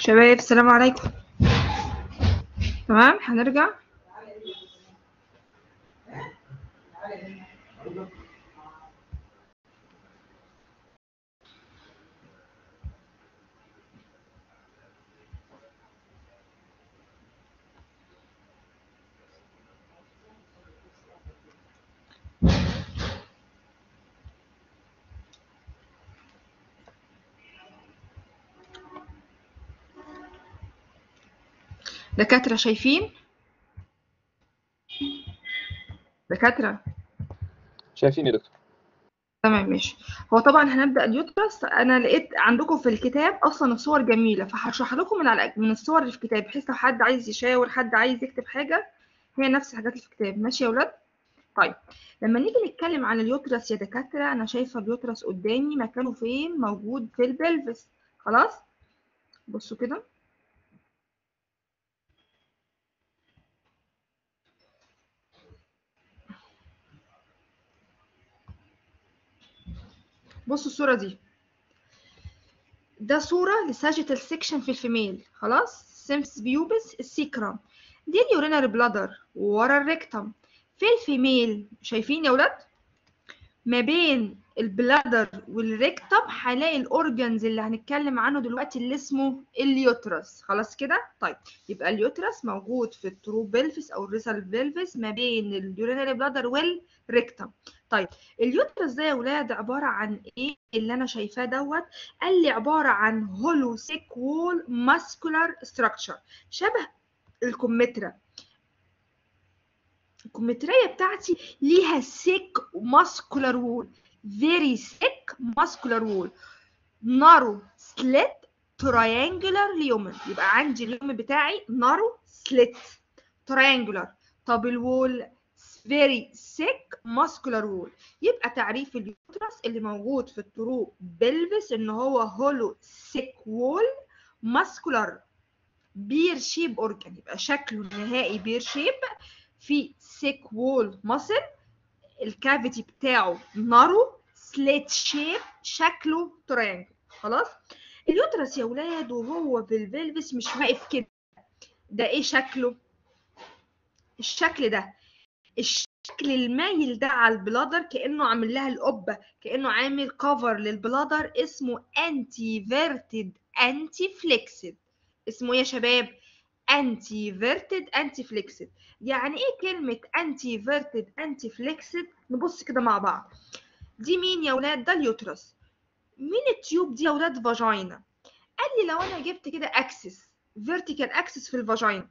A: شباب السلام عليكم تمام هنرجع دكاترة شايفين دكاترة
B: شايفين يا دكتور
A: تمام ماشي هو طبعا هنبدأ اليوترس انا لقيت عندكم في الكتاب اصلا الصور جميلة فهشرح لكم من على من الصور اللي في الكتاب بحيث لو حد عايز يشاور حد عايز يكتب حاجة هي نفس الحاجات اللي في الكتاب ماشي يا ولاد طيب لما نيجي نتكلم عن اليوترس يا دكاترة انا شايفة اليوترس قدامي مكانه فين موجود في البلفس خلاص بصوا كده بصوا الصورة دي ده صورة لساجيتال سيكشن في الفيميل خلاص سيمس بيوبس السيكرام دي اليورينري بلادر ورا الريكتم في الفيميل شايفين يا ولاد ما بين البلادر والريكتم هلاقي الاورجنز اللي هنتكلم عنه دلوقتي اللي اسمه اليوترس خلاص كده طيب يبقى اليوترس موجود في الترو بلفس او الريسال بلفس ما بين اليورينري بلادر والريكتم طيب اليوترس ده يا ولاد عباره عن ايه اللي انا شايفاه دوت قال لي عباره عن هولو سيك وول ماسكولار ستراكشر شبه الكمثرى الكمثريه بتاعتي ليها سيك ماسكولار وول very thick muscular wall narrow slit triangular lumen يبقى عندي اليوم بتاعي narrow slit triangular طب الوول very thick muscular wall يبقى تعريف اليوترس اللي موجود في الترو بلفس ان هو هولو thick wall muscular بير شيب اورجان يبقى شكله النهائي بير شيب في thick wall muscle الكافيتي بتاعه نارو سليت شيب شكله تريانجل خلاص اليوترس يا ولاد وهو في البلفس مش واقف كده ده ايه شكله الشكل ده الشكل المايل ده على البلادر كانه عامل لها القبه كانه عامل كفر للبلادر اسمه انتي فيرتد انتي فليكسد اسمه يا شباب انتي فيرتد انتي فليكسد يعني ايه كلمه انتي فيرتد انتي فليكسد نبص كده مع بعض دي مين يا ولاد ده اليوترس مين التيوب دي يا ولاد فاجينا قال لي لو انا جبت كده اكسس فيرتيكال اكسس في الفاجينا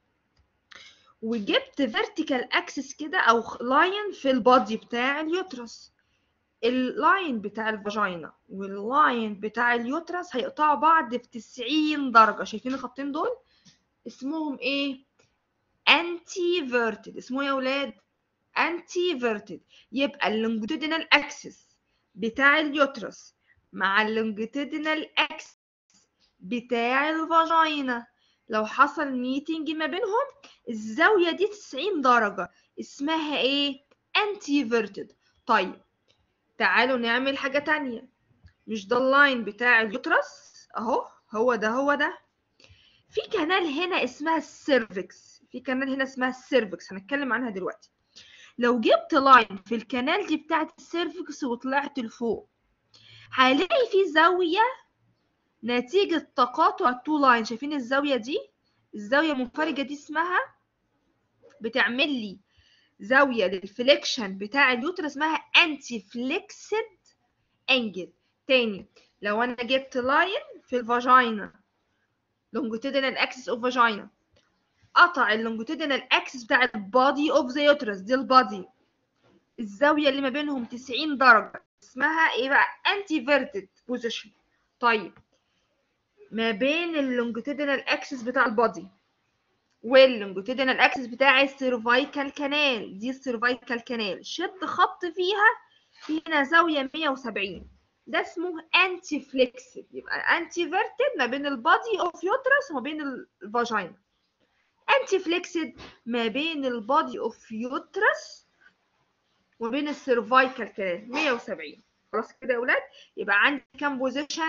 A: وجبت فيرتيكال اكسس كده او لاين في البادي بتاع اليوترس اللاين بتاع الفاجينا واللاين بتاع اليوترس هيقطعوا بعض في 90 درجه شايفين الخطين دول اسمهم ايه انتي فيرتد اسمه يا ولاد انتي فيرتد يبقى اللونجيتودينال اكسس بتاع اليوترس مع اللونجيتودينال اكسس بتاع الفاجينا لو حصل ميتنج ما بينهم الزاوية دي 90 درجة اسمها ايه انتي فيرتد طيب تعالوا نعمل حاجة تانية مش ده اللاين بتاع اليوترس اهو هو ده هو ده في كانال هنا اسمها السيرفكس في كانال هنا اسمها السيرفكس هنتكلم عنها دلوقتي لو جبت لاين في الكانال دي بتاعت السيرفكس وطلعت لفوق هلاقي في زاوية نتيجة تقاطع التو لاين شايفين الزاوية دي الزاوية المنفرجة دي اسمها بتعمل لي زاوية للفليكشن بتاع اليوتر اسمها انتي فليكسد انجل تاني لو انا جبت لاين في الفاجينا longitudinal axis of vagina قطع اللونجيتودينال اكسس بتاع البادي اوف ذا يوترس دي البادي الزاويه اللي ما بينهم 90 درجه اسمها ايه بقى انتي فيرتد بوزيشن طيب ما بين اللونجيتودينال اكسس بتاع البادي واللونجيتودينال اكسس بتاع السيرفايكال كانال دي السيرفايكال كانال شد خط فيها هنا زاويه 170 ده اسمه انتي فليكسد يبقى انتي فيرتد ما بين البادي اوف يوترس وما بين الفاجينا انتي فليكسد ما بين البادي اوف يوترس وما بين السيرفايكال كانال 170 خلاص كده يا اولاد يبقى عندي كام بوزيشن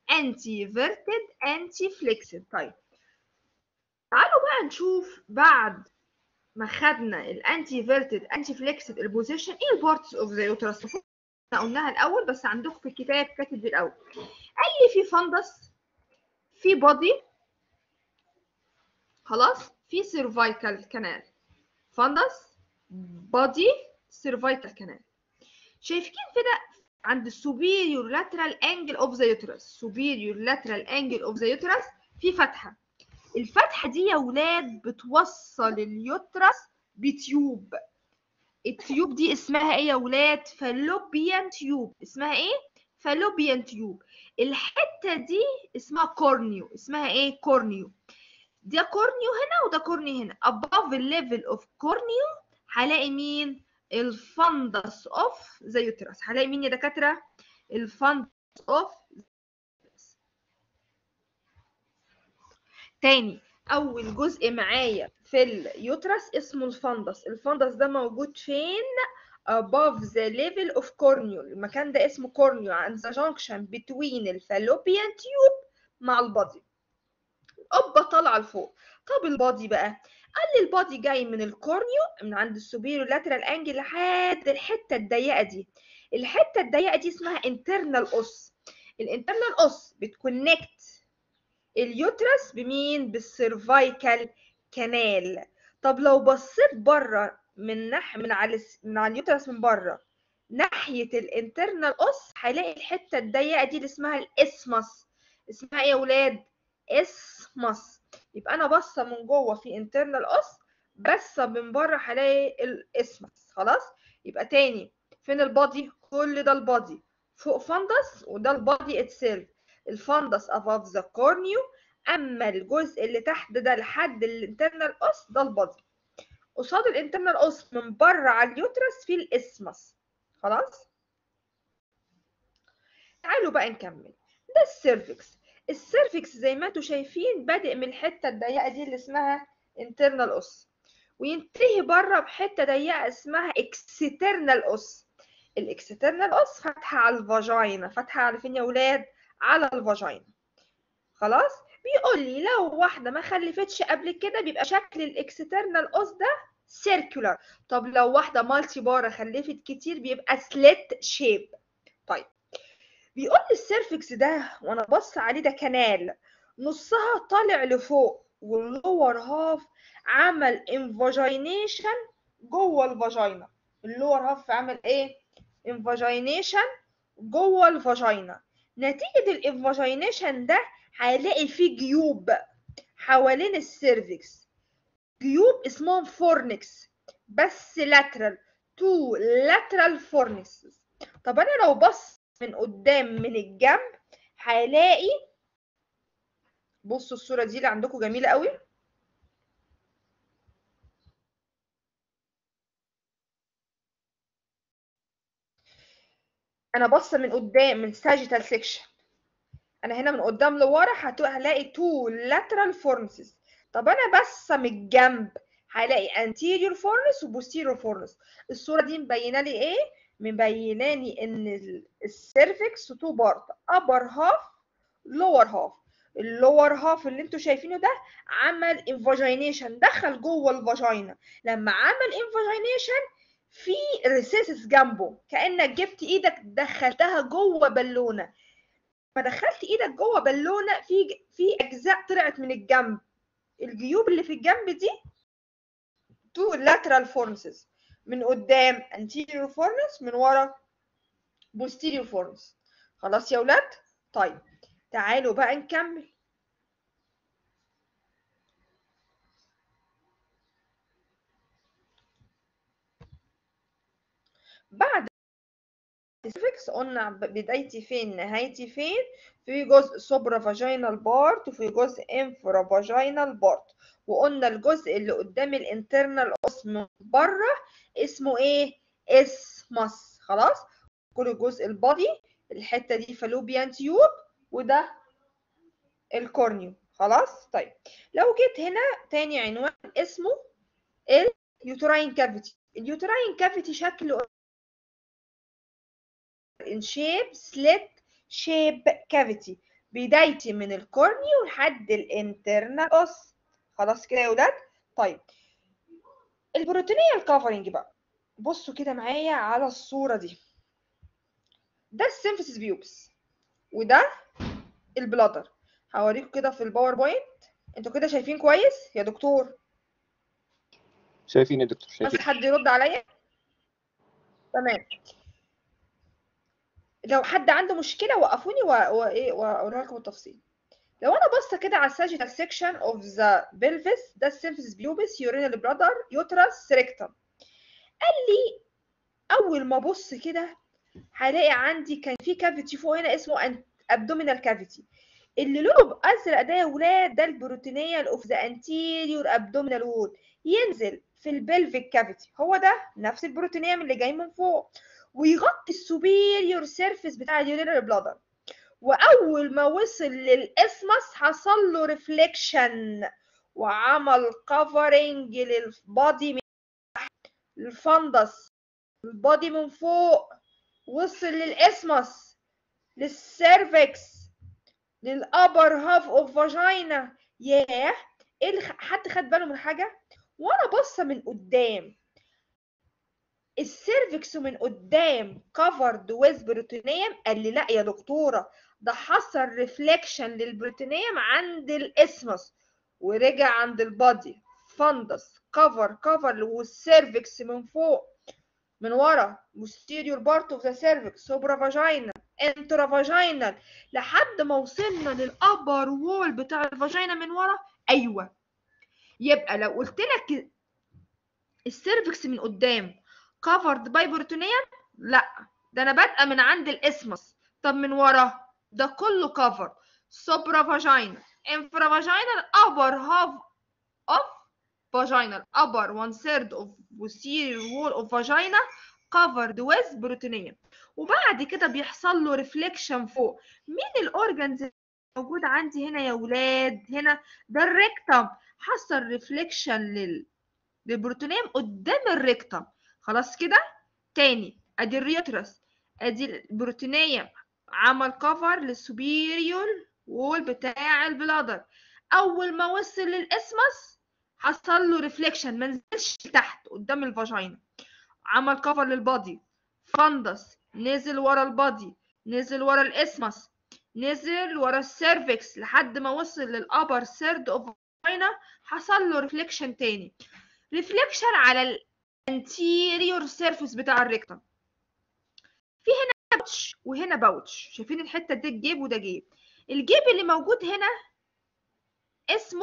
A: antiverted anti-flexed طيب تعالوا بقى نشوف بعد ما خدنا الانتيفيرتد انتي فليكسد البوزيشن ايه البارتس اوف ذا يوترس احنا قلناها الاول بس عندكم في الكتاب كاتب الاول قال لي في فندس في بودي خلاص في سيرفايكال كانال فندس بودي سيرفايكال كانال شايفين كده عند السوبيريور لاترال انجل اوف ذا يوترس سوبيريور لاترال انجل اوف ذا يوترس في فتحه الفتحه دي يا ولاد بتوصل اليوترس بتيوب التيوب دي اسمها ايه يا ولاد فالوبيان تيوب اسمها ايه فالوبيان تيوب الحته دي اسمها كورنيو اسمها ايه كورنيو ده كورنيو هنا وده كورنيو هنا above the level of corneo هلاقي مين الفندس اوف ذا يوترس هلاقي مين يا دكاتره الفندس اوف تاني اول جزء معايا في اليوترس اسمه الفندس الفندس ده موجود فين above the level of cornea المكان ده اسمه cornea عند the junction between الفالوبيان tube مع البادي القبة طالعة لفوق طب البادي بقى قال لي البادي جاي من الكورنيو من عند السوبيريور لاترال انجل لحد الحتة الضيقة دي الحتة الضيقة دي اسمها internal os الانترنال os بتكونكت اليوترس بمين بالسيرفايكال كانال طب لو بصيت بره من نح من على من على اليوترس من بره ناحيه الانترنال اوس هلاقي الحته الضيقه دي اللي اسمها الاسمس اسمها ايه يا ولاد اسمس يبقى انا باصه من جوه في انترنال اوس بس من بره هلاقي الاسمس خلاص يبقى تاني فين البادي كل ده البادي فوق فندس وده البادي اتسيلف الفندس above the cornea اما الجزء اللي تحت ده لحد الانترنال اوس ده البادي قصاد الانترنال اوس من بره على اليوترس في الاسمس خلاص تعالوا بقى نكمل ده السيرفكس السيرفكس زي ما انتم شايفين بادئ من الحته الضيقه دي اللي اسمها انترنال اوس وينتهي بره بحته ضيقه اسمها اكسترنال اوس الاكسترنال اوس فاتحه على الفاجينا فاتحه على فين يا ولاد على الفاجينا خلاص بيقول لي لو واحده ما خلفتش قبل كده بيبقى شكل الاكسترنال اوس ده سيركولار طب لو واحده مالتي بارا خلفت كتير بيبقى سليت شيب طيب بيقول لي السيرفكس ده وانا بص عليه ده كنال نصها طالع لفوق واللور هاف عمل انفاجينيشن جوه الفاجينا اللور هاف عمل ايه انفاجينيشن جوه الفاجينا نتيجة الانفاجينيشن ده هلاقي فيه جيوب حوالين السيرفكس جيوب اسمهم فورنكس بس لاترال تو لاترال فورنكس طب انا لو بص من قدام من الجنب هلاقي بصوا الصورة دي اللي عندكم جميلة قوي انا باصه من قدام من sagittal section انا هنا من قدام لورا هلاقي تو lateral fornices طب انا باصه من الجنب هلاقي anterior fornix و posterior fornix الصوره دي مبينه لي ايه مبينه لي ان السيرفكس تو بارت upper half lower half اللور هاف اللي انتوا شايفينه ده عمل انفاجينيشن دخل جوه الفاجينا لما عمل انفاجينيشن في ريسيسس جنبه كانك جبت ايدك دخلتها جوه بالونه ما دخلت ايدك جوه بالونه في في اجزاء طلعت من الجنب الجيوب اللي في الجنب دي تو lateral fornices من قدام anterior fornix من ورا posterior fornix خلاص يا ولاد طيب تعالوا بقى نكمل بعد السيرفكس قلنا بدايتي فين نهايتي فين في جزء سوبرا فاجينال بارت وفي جزء انفرا فاجينال بارت وقلنا الجزء اللي قدام الانترنال اوس من بره اسمه ايه اسمس خلاص كل جزء البادي الحته دي فالوبيان تيوب وده الكورنيو خلاص طيب لو جيت هنا تاني عنوان اسمه اليوتراين كافيتي اليوتراين كافيتي شكله in shape slit shape cavity بدايتي من الكورنيو لحد الانترنال اوس خلاص كده يا ولاد طيب البروتينية الكفرنج بقى بصوا كده معايا على الصورة دي ده السيمفيسيس بيوبس وده البلادر هوريكم كده في الباوربوينت انتوا كده شايفين كويس يا دكتور
B: شايفين يا دكتور
A: بس
B: شايفين
A: حد يرد عليا تمام لو حد عنده مشكلة وقفوني و- وايه واقولها لكم بالتفصيل لو انا باصه كده على الساجيتال سيكشن اوف ذا بلفس ده السيمفيسيس بيوبس يورينال برادر يوترس ريكتم قال لي اول ما ابص كده هلاقي عندي كان في كافيتي فوق هنا اسمه ابدومينال كافيتي اللي لونه ازرق ده يا ولاد ده البروتينيال اوف ذا انتيريور ابدومينال وول ينزل في البلفيك كافيتي هو ده نفس البروتينيوم اللي جاي من فوق ويغطي السوبيريور سيرفيس بتاع اليورينال بلادر واول ما وصل للاسمس حصل له ريفليكشن وعمل كفرنج للبادي من تحت الفندس البادي من فوق وصل للاسمس للسيرفكس للابر هاف اوف فاجينا ياه ايه اللي خ- حد خد باله من حاجه وانا باصه من قدام السيرفكس من قدام كفرد ويز بروتينيوم قال لي لا يا دكتوره ده حصل ريفليكشن للبروتينيوم عند الاسمس ورجع عند البادي فندس كفر كفر والسيرفكس من فوق من ورا posterior part of the cervix سوبرا فاجينا انترا فاجينال لحد ما وصلنا للابر وول بتاع الفاجينا من ورا ايوه يبقى لو قلت لك السيرفكس من قدام covered by peritoneum لا ده انا بادئه من عند الاسمس طب من ورا ده كله covered سوبرا فاجينا انفرا فاجينال upper half of vaginal upper one third of posterior wall of vagina covered with peritoneum وبعد كده بيحصل له ريفليكشن فوق مين الاورجنز موجود عندي هنا يا ولاد هنا ده الريكتم حصل ريفليكشن لل للبروتونيوم قدام الريكتم خلاص كده تاني ادي الريوترس ادي البروتينيوم عمل كفر للسوبيريور وول بتاع البلادر اول ما وصل للاسمس حصل له ريفليكشن ما نزلش تحت قدام الفاجينا عمل كفر للبادي فندس نزل ورا البادي نزل ورا الاسمس نزل ورا السيرفكس لحد ما وصل للابر سيرد اوف فاجينا حصل له ريفليكشن تاني ريفليكشن على الانتيريور سيرفيس بتاع الريكتم في هنا باوتش وهنا باوتش شايفين الحته دي الجيب وده جيب الجيب اللي موجود هنا اسمه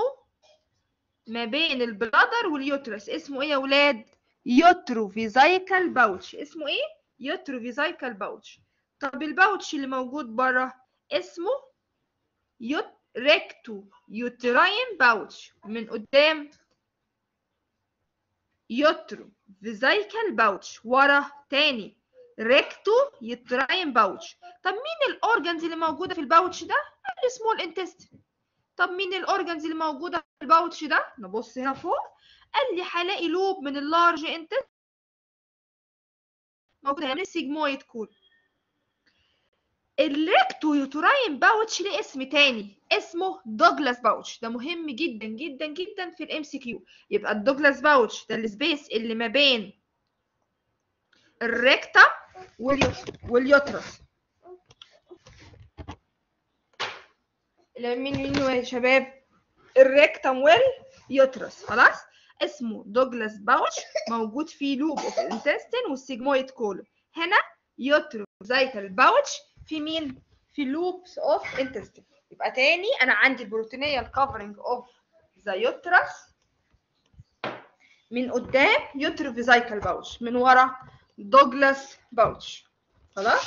A: ما بين البلادر واليوترس اسمه ايه يا ولاد يوتروفيزايكال باوتش اسمه ايه يوتروفيزايكال باوتش طب الباوتش اللي موجود بره اسمه يوت ريكتو يوتراين باوتش من قدام يوترو فيزايكال باوتش ورا تاني ريكتو يوتراين باوتش طب مين الاورجنز اللي موجوده في الباوتش ده السمول انتستين طب مين الاورجنز اللي موجوده في الباوتش ده نبص هنا فوق قال لي هلاقي لوب من اللارج انتستين موجوده هنا السيجمويد كول الريكتو يوتراين باوتش ليه اسم تاني اسمه دوجلاس باوتش ده مهم جدا جدا جدا في الام سي كيو يبقى الدوجلاس باوتش ده السبيس اللي ما بين الريكتم واليوت- واليوترس اللي مين مين يا شباب الريكتم واليوترس خلاص اسمه دوجلاس باوتش موجود فيه لوب اوف انتستين والسيجمويد كولون هنا يوتروزايكال باوتش في مين في لوبس اوف انتستين يبقى تاني انا عندي البروتينيال كفرنج اوف ذا يوترس من قدام يوتروفيزايكال باوتش من ورا دوجلاس باوتش خلاص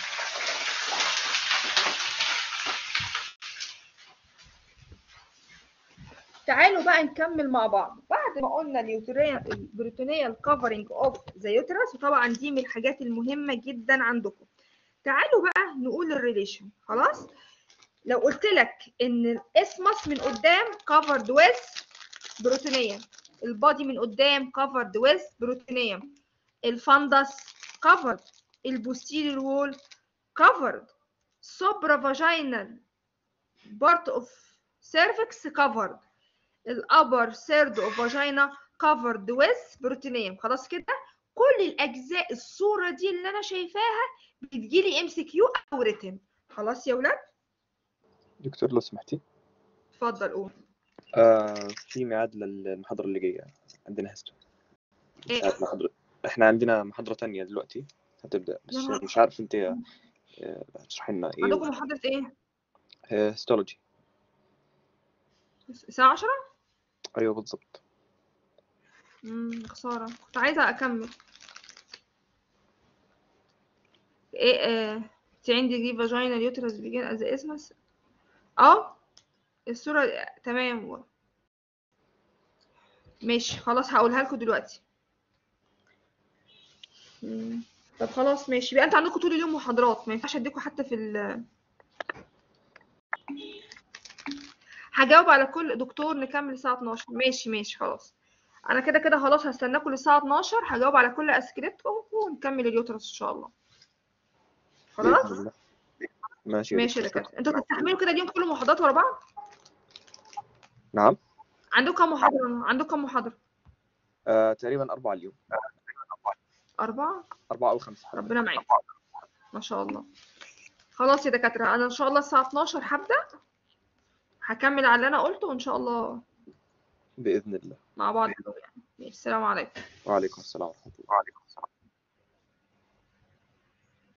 A: تعالوا بقى نكمل مع بعض بعد ما قلنا البروتينيال كفرنج اوف ذا يوترس وطبعا دي من الحاجات المهمه جدا عندكم تعالوا بقى نقول الريليشن خلاص لو قلت لك ان الاسمس من قدام covered with بروتينيوم البادي من قدام covered with بروتينيوم الفندس covered البوستيريور وول covered سوبرا فاجينال part of cervix covered الupper third of vagina covered with peritoneum خلاص كده كل الاجزاء الصوره دي اللي انا شايفاها بتجيلي ام سي كيو او ريتن خلاص يا ولاد
B: دكتور لو سمحتي
A: اتفضل قول
B: آه في ميعاد للمحاضرة اللي جاية عندنا هستو
A: ايه
B: ميعاد محاضرة احنا عندنا محاضرة تانية دلوقتي هتبدأ بس
A: يا نهار
B: مش عارف انت آه، هتشرحي لنا ايه
A: عندكم محاضره ايه
B: هيستولوجي
A: الساعه 10
B: ايوه بالضبط
A: امم خساره كنت عايزه اكمل ايه اه 90 ديجري فاجينال يوترس بيجين از اسمس اه الصوره تمام ماشي خلاص هقولها لكم دلوقتي مم. طب خلاص ماشي يبقى انت عندكم طول اليوم محاضرات ما ينفعش اديكم حتى في ال هجاوب على كل دكتور نكمل الساعة 12 ماشي ماشي خلاص انا كده كده خلاص هستناكم للساعة 12 هجاوب على كل اسئلتكم ونكمل اليوترس ان شاء الله خلاص
B: بإذن الله ماشي يا
A: ماشي يا
B: دكتور
A: دكاتره انتوا تستحملوا كده اليوم كله محاضرات ورا بعض
B: نعم
A: عندكم كام محاضرة عندكم كام محاضرة
B: آه تقريبا أربعة اليوم
A: أربعة
B: أربعة أو خمسة
A: ربنا معاك ما شاء الله خلاص يا دكاترة أنا إن شاء الله الساعة 12 هبدأ هكمل على اللي أنا قلته وإن شاء الله
B: بإذن الله
A: مع بعض يعني ماشي، السلام عليكم
B: وعليكم السلام ورحمة الله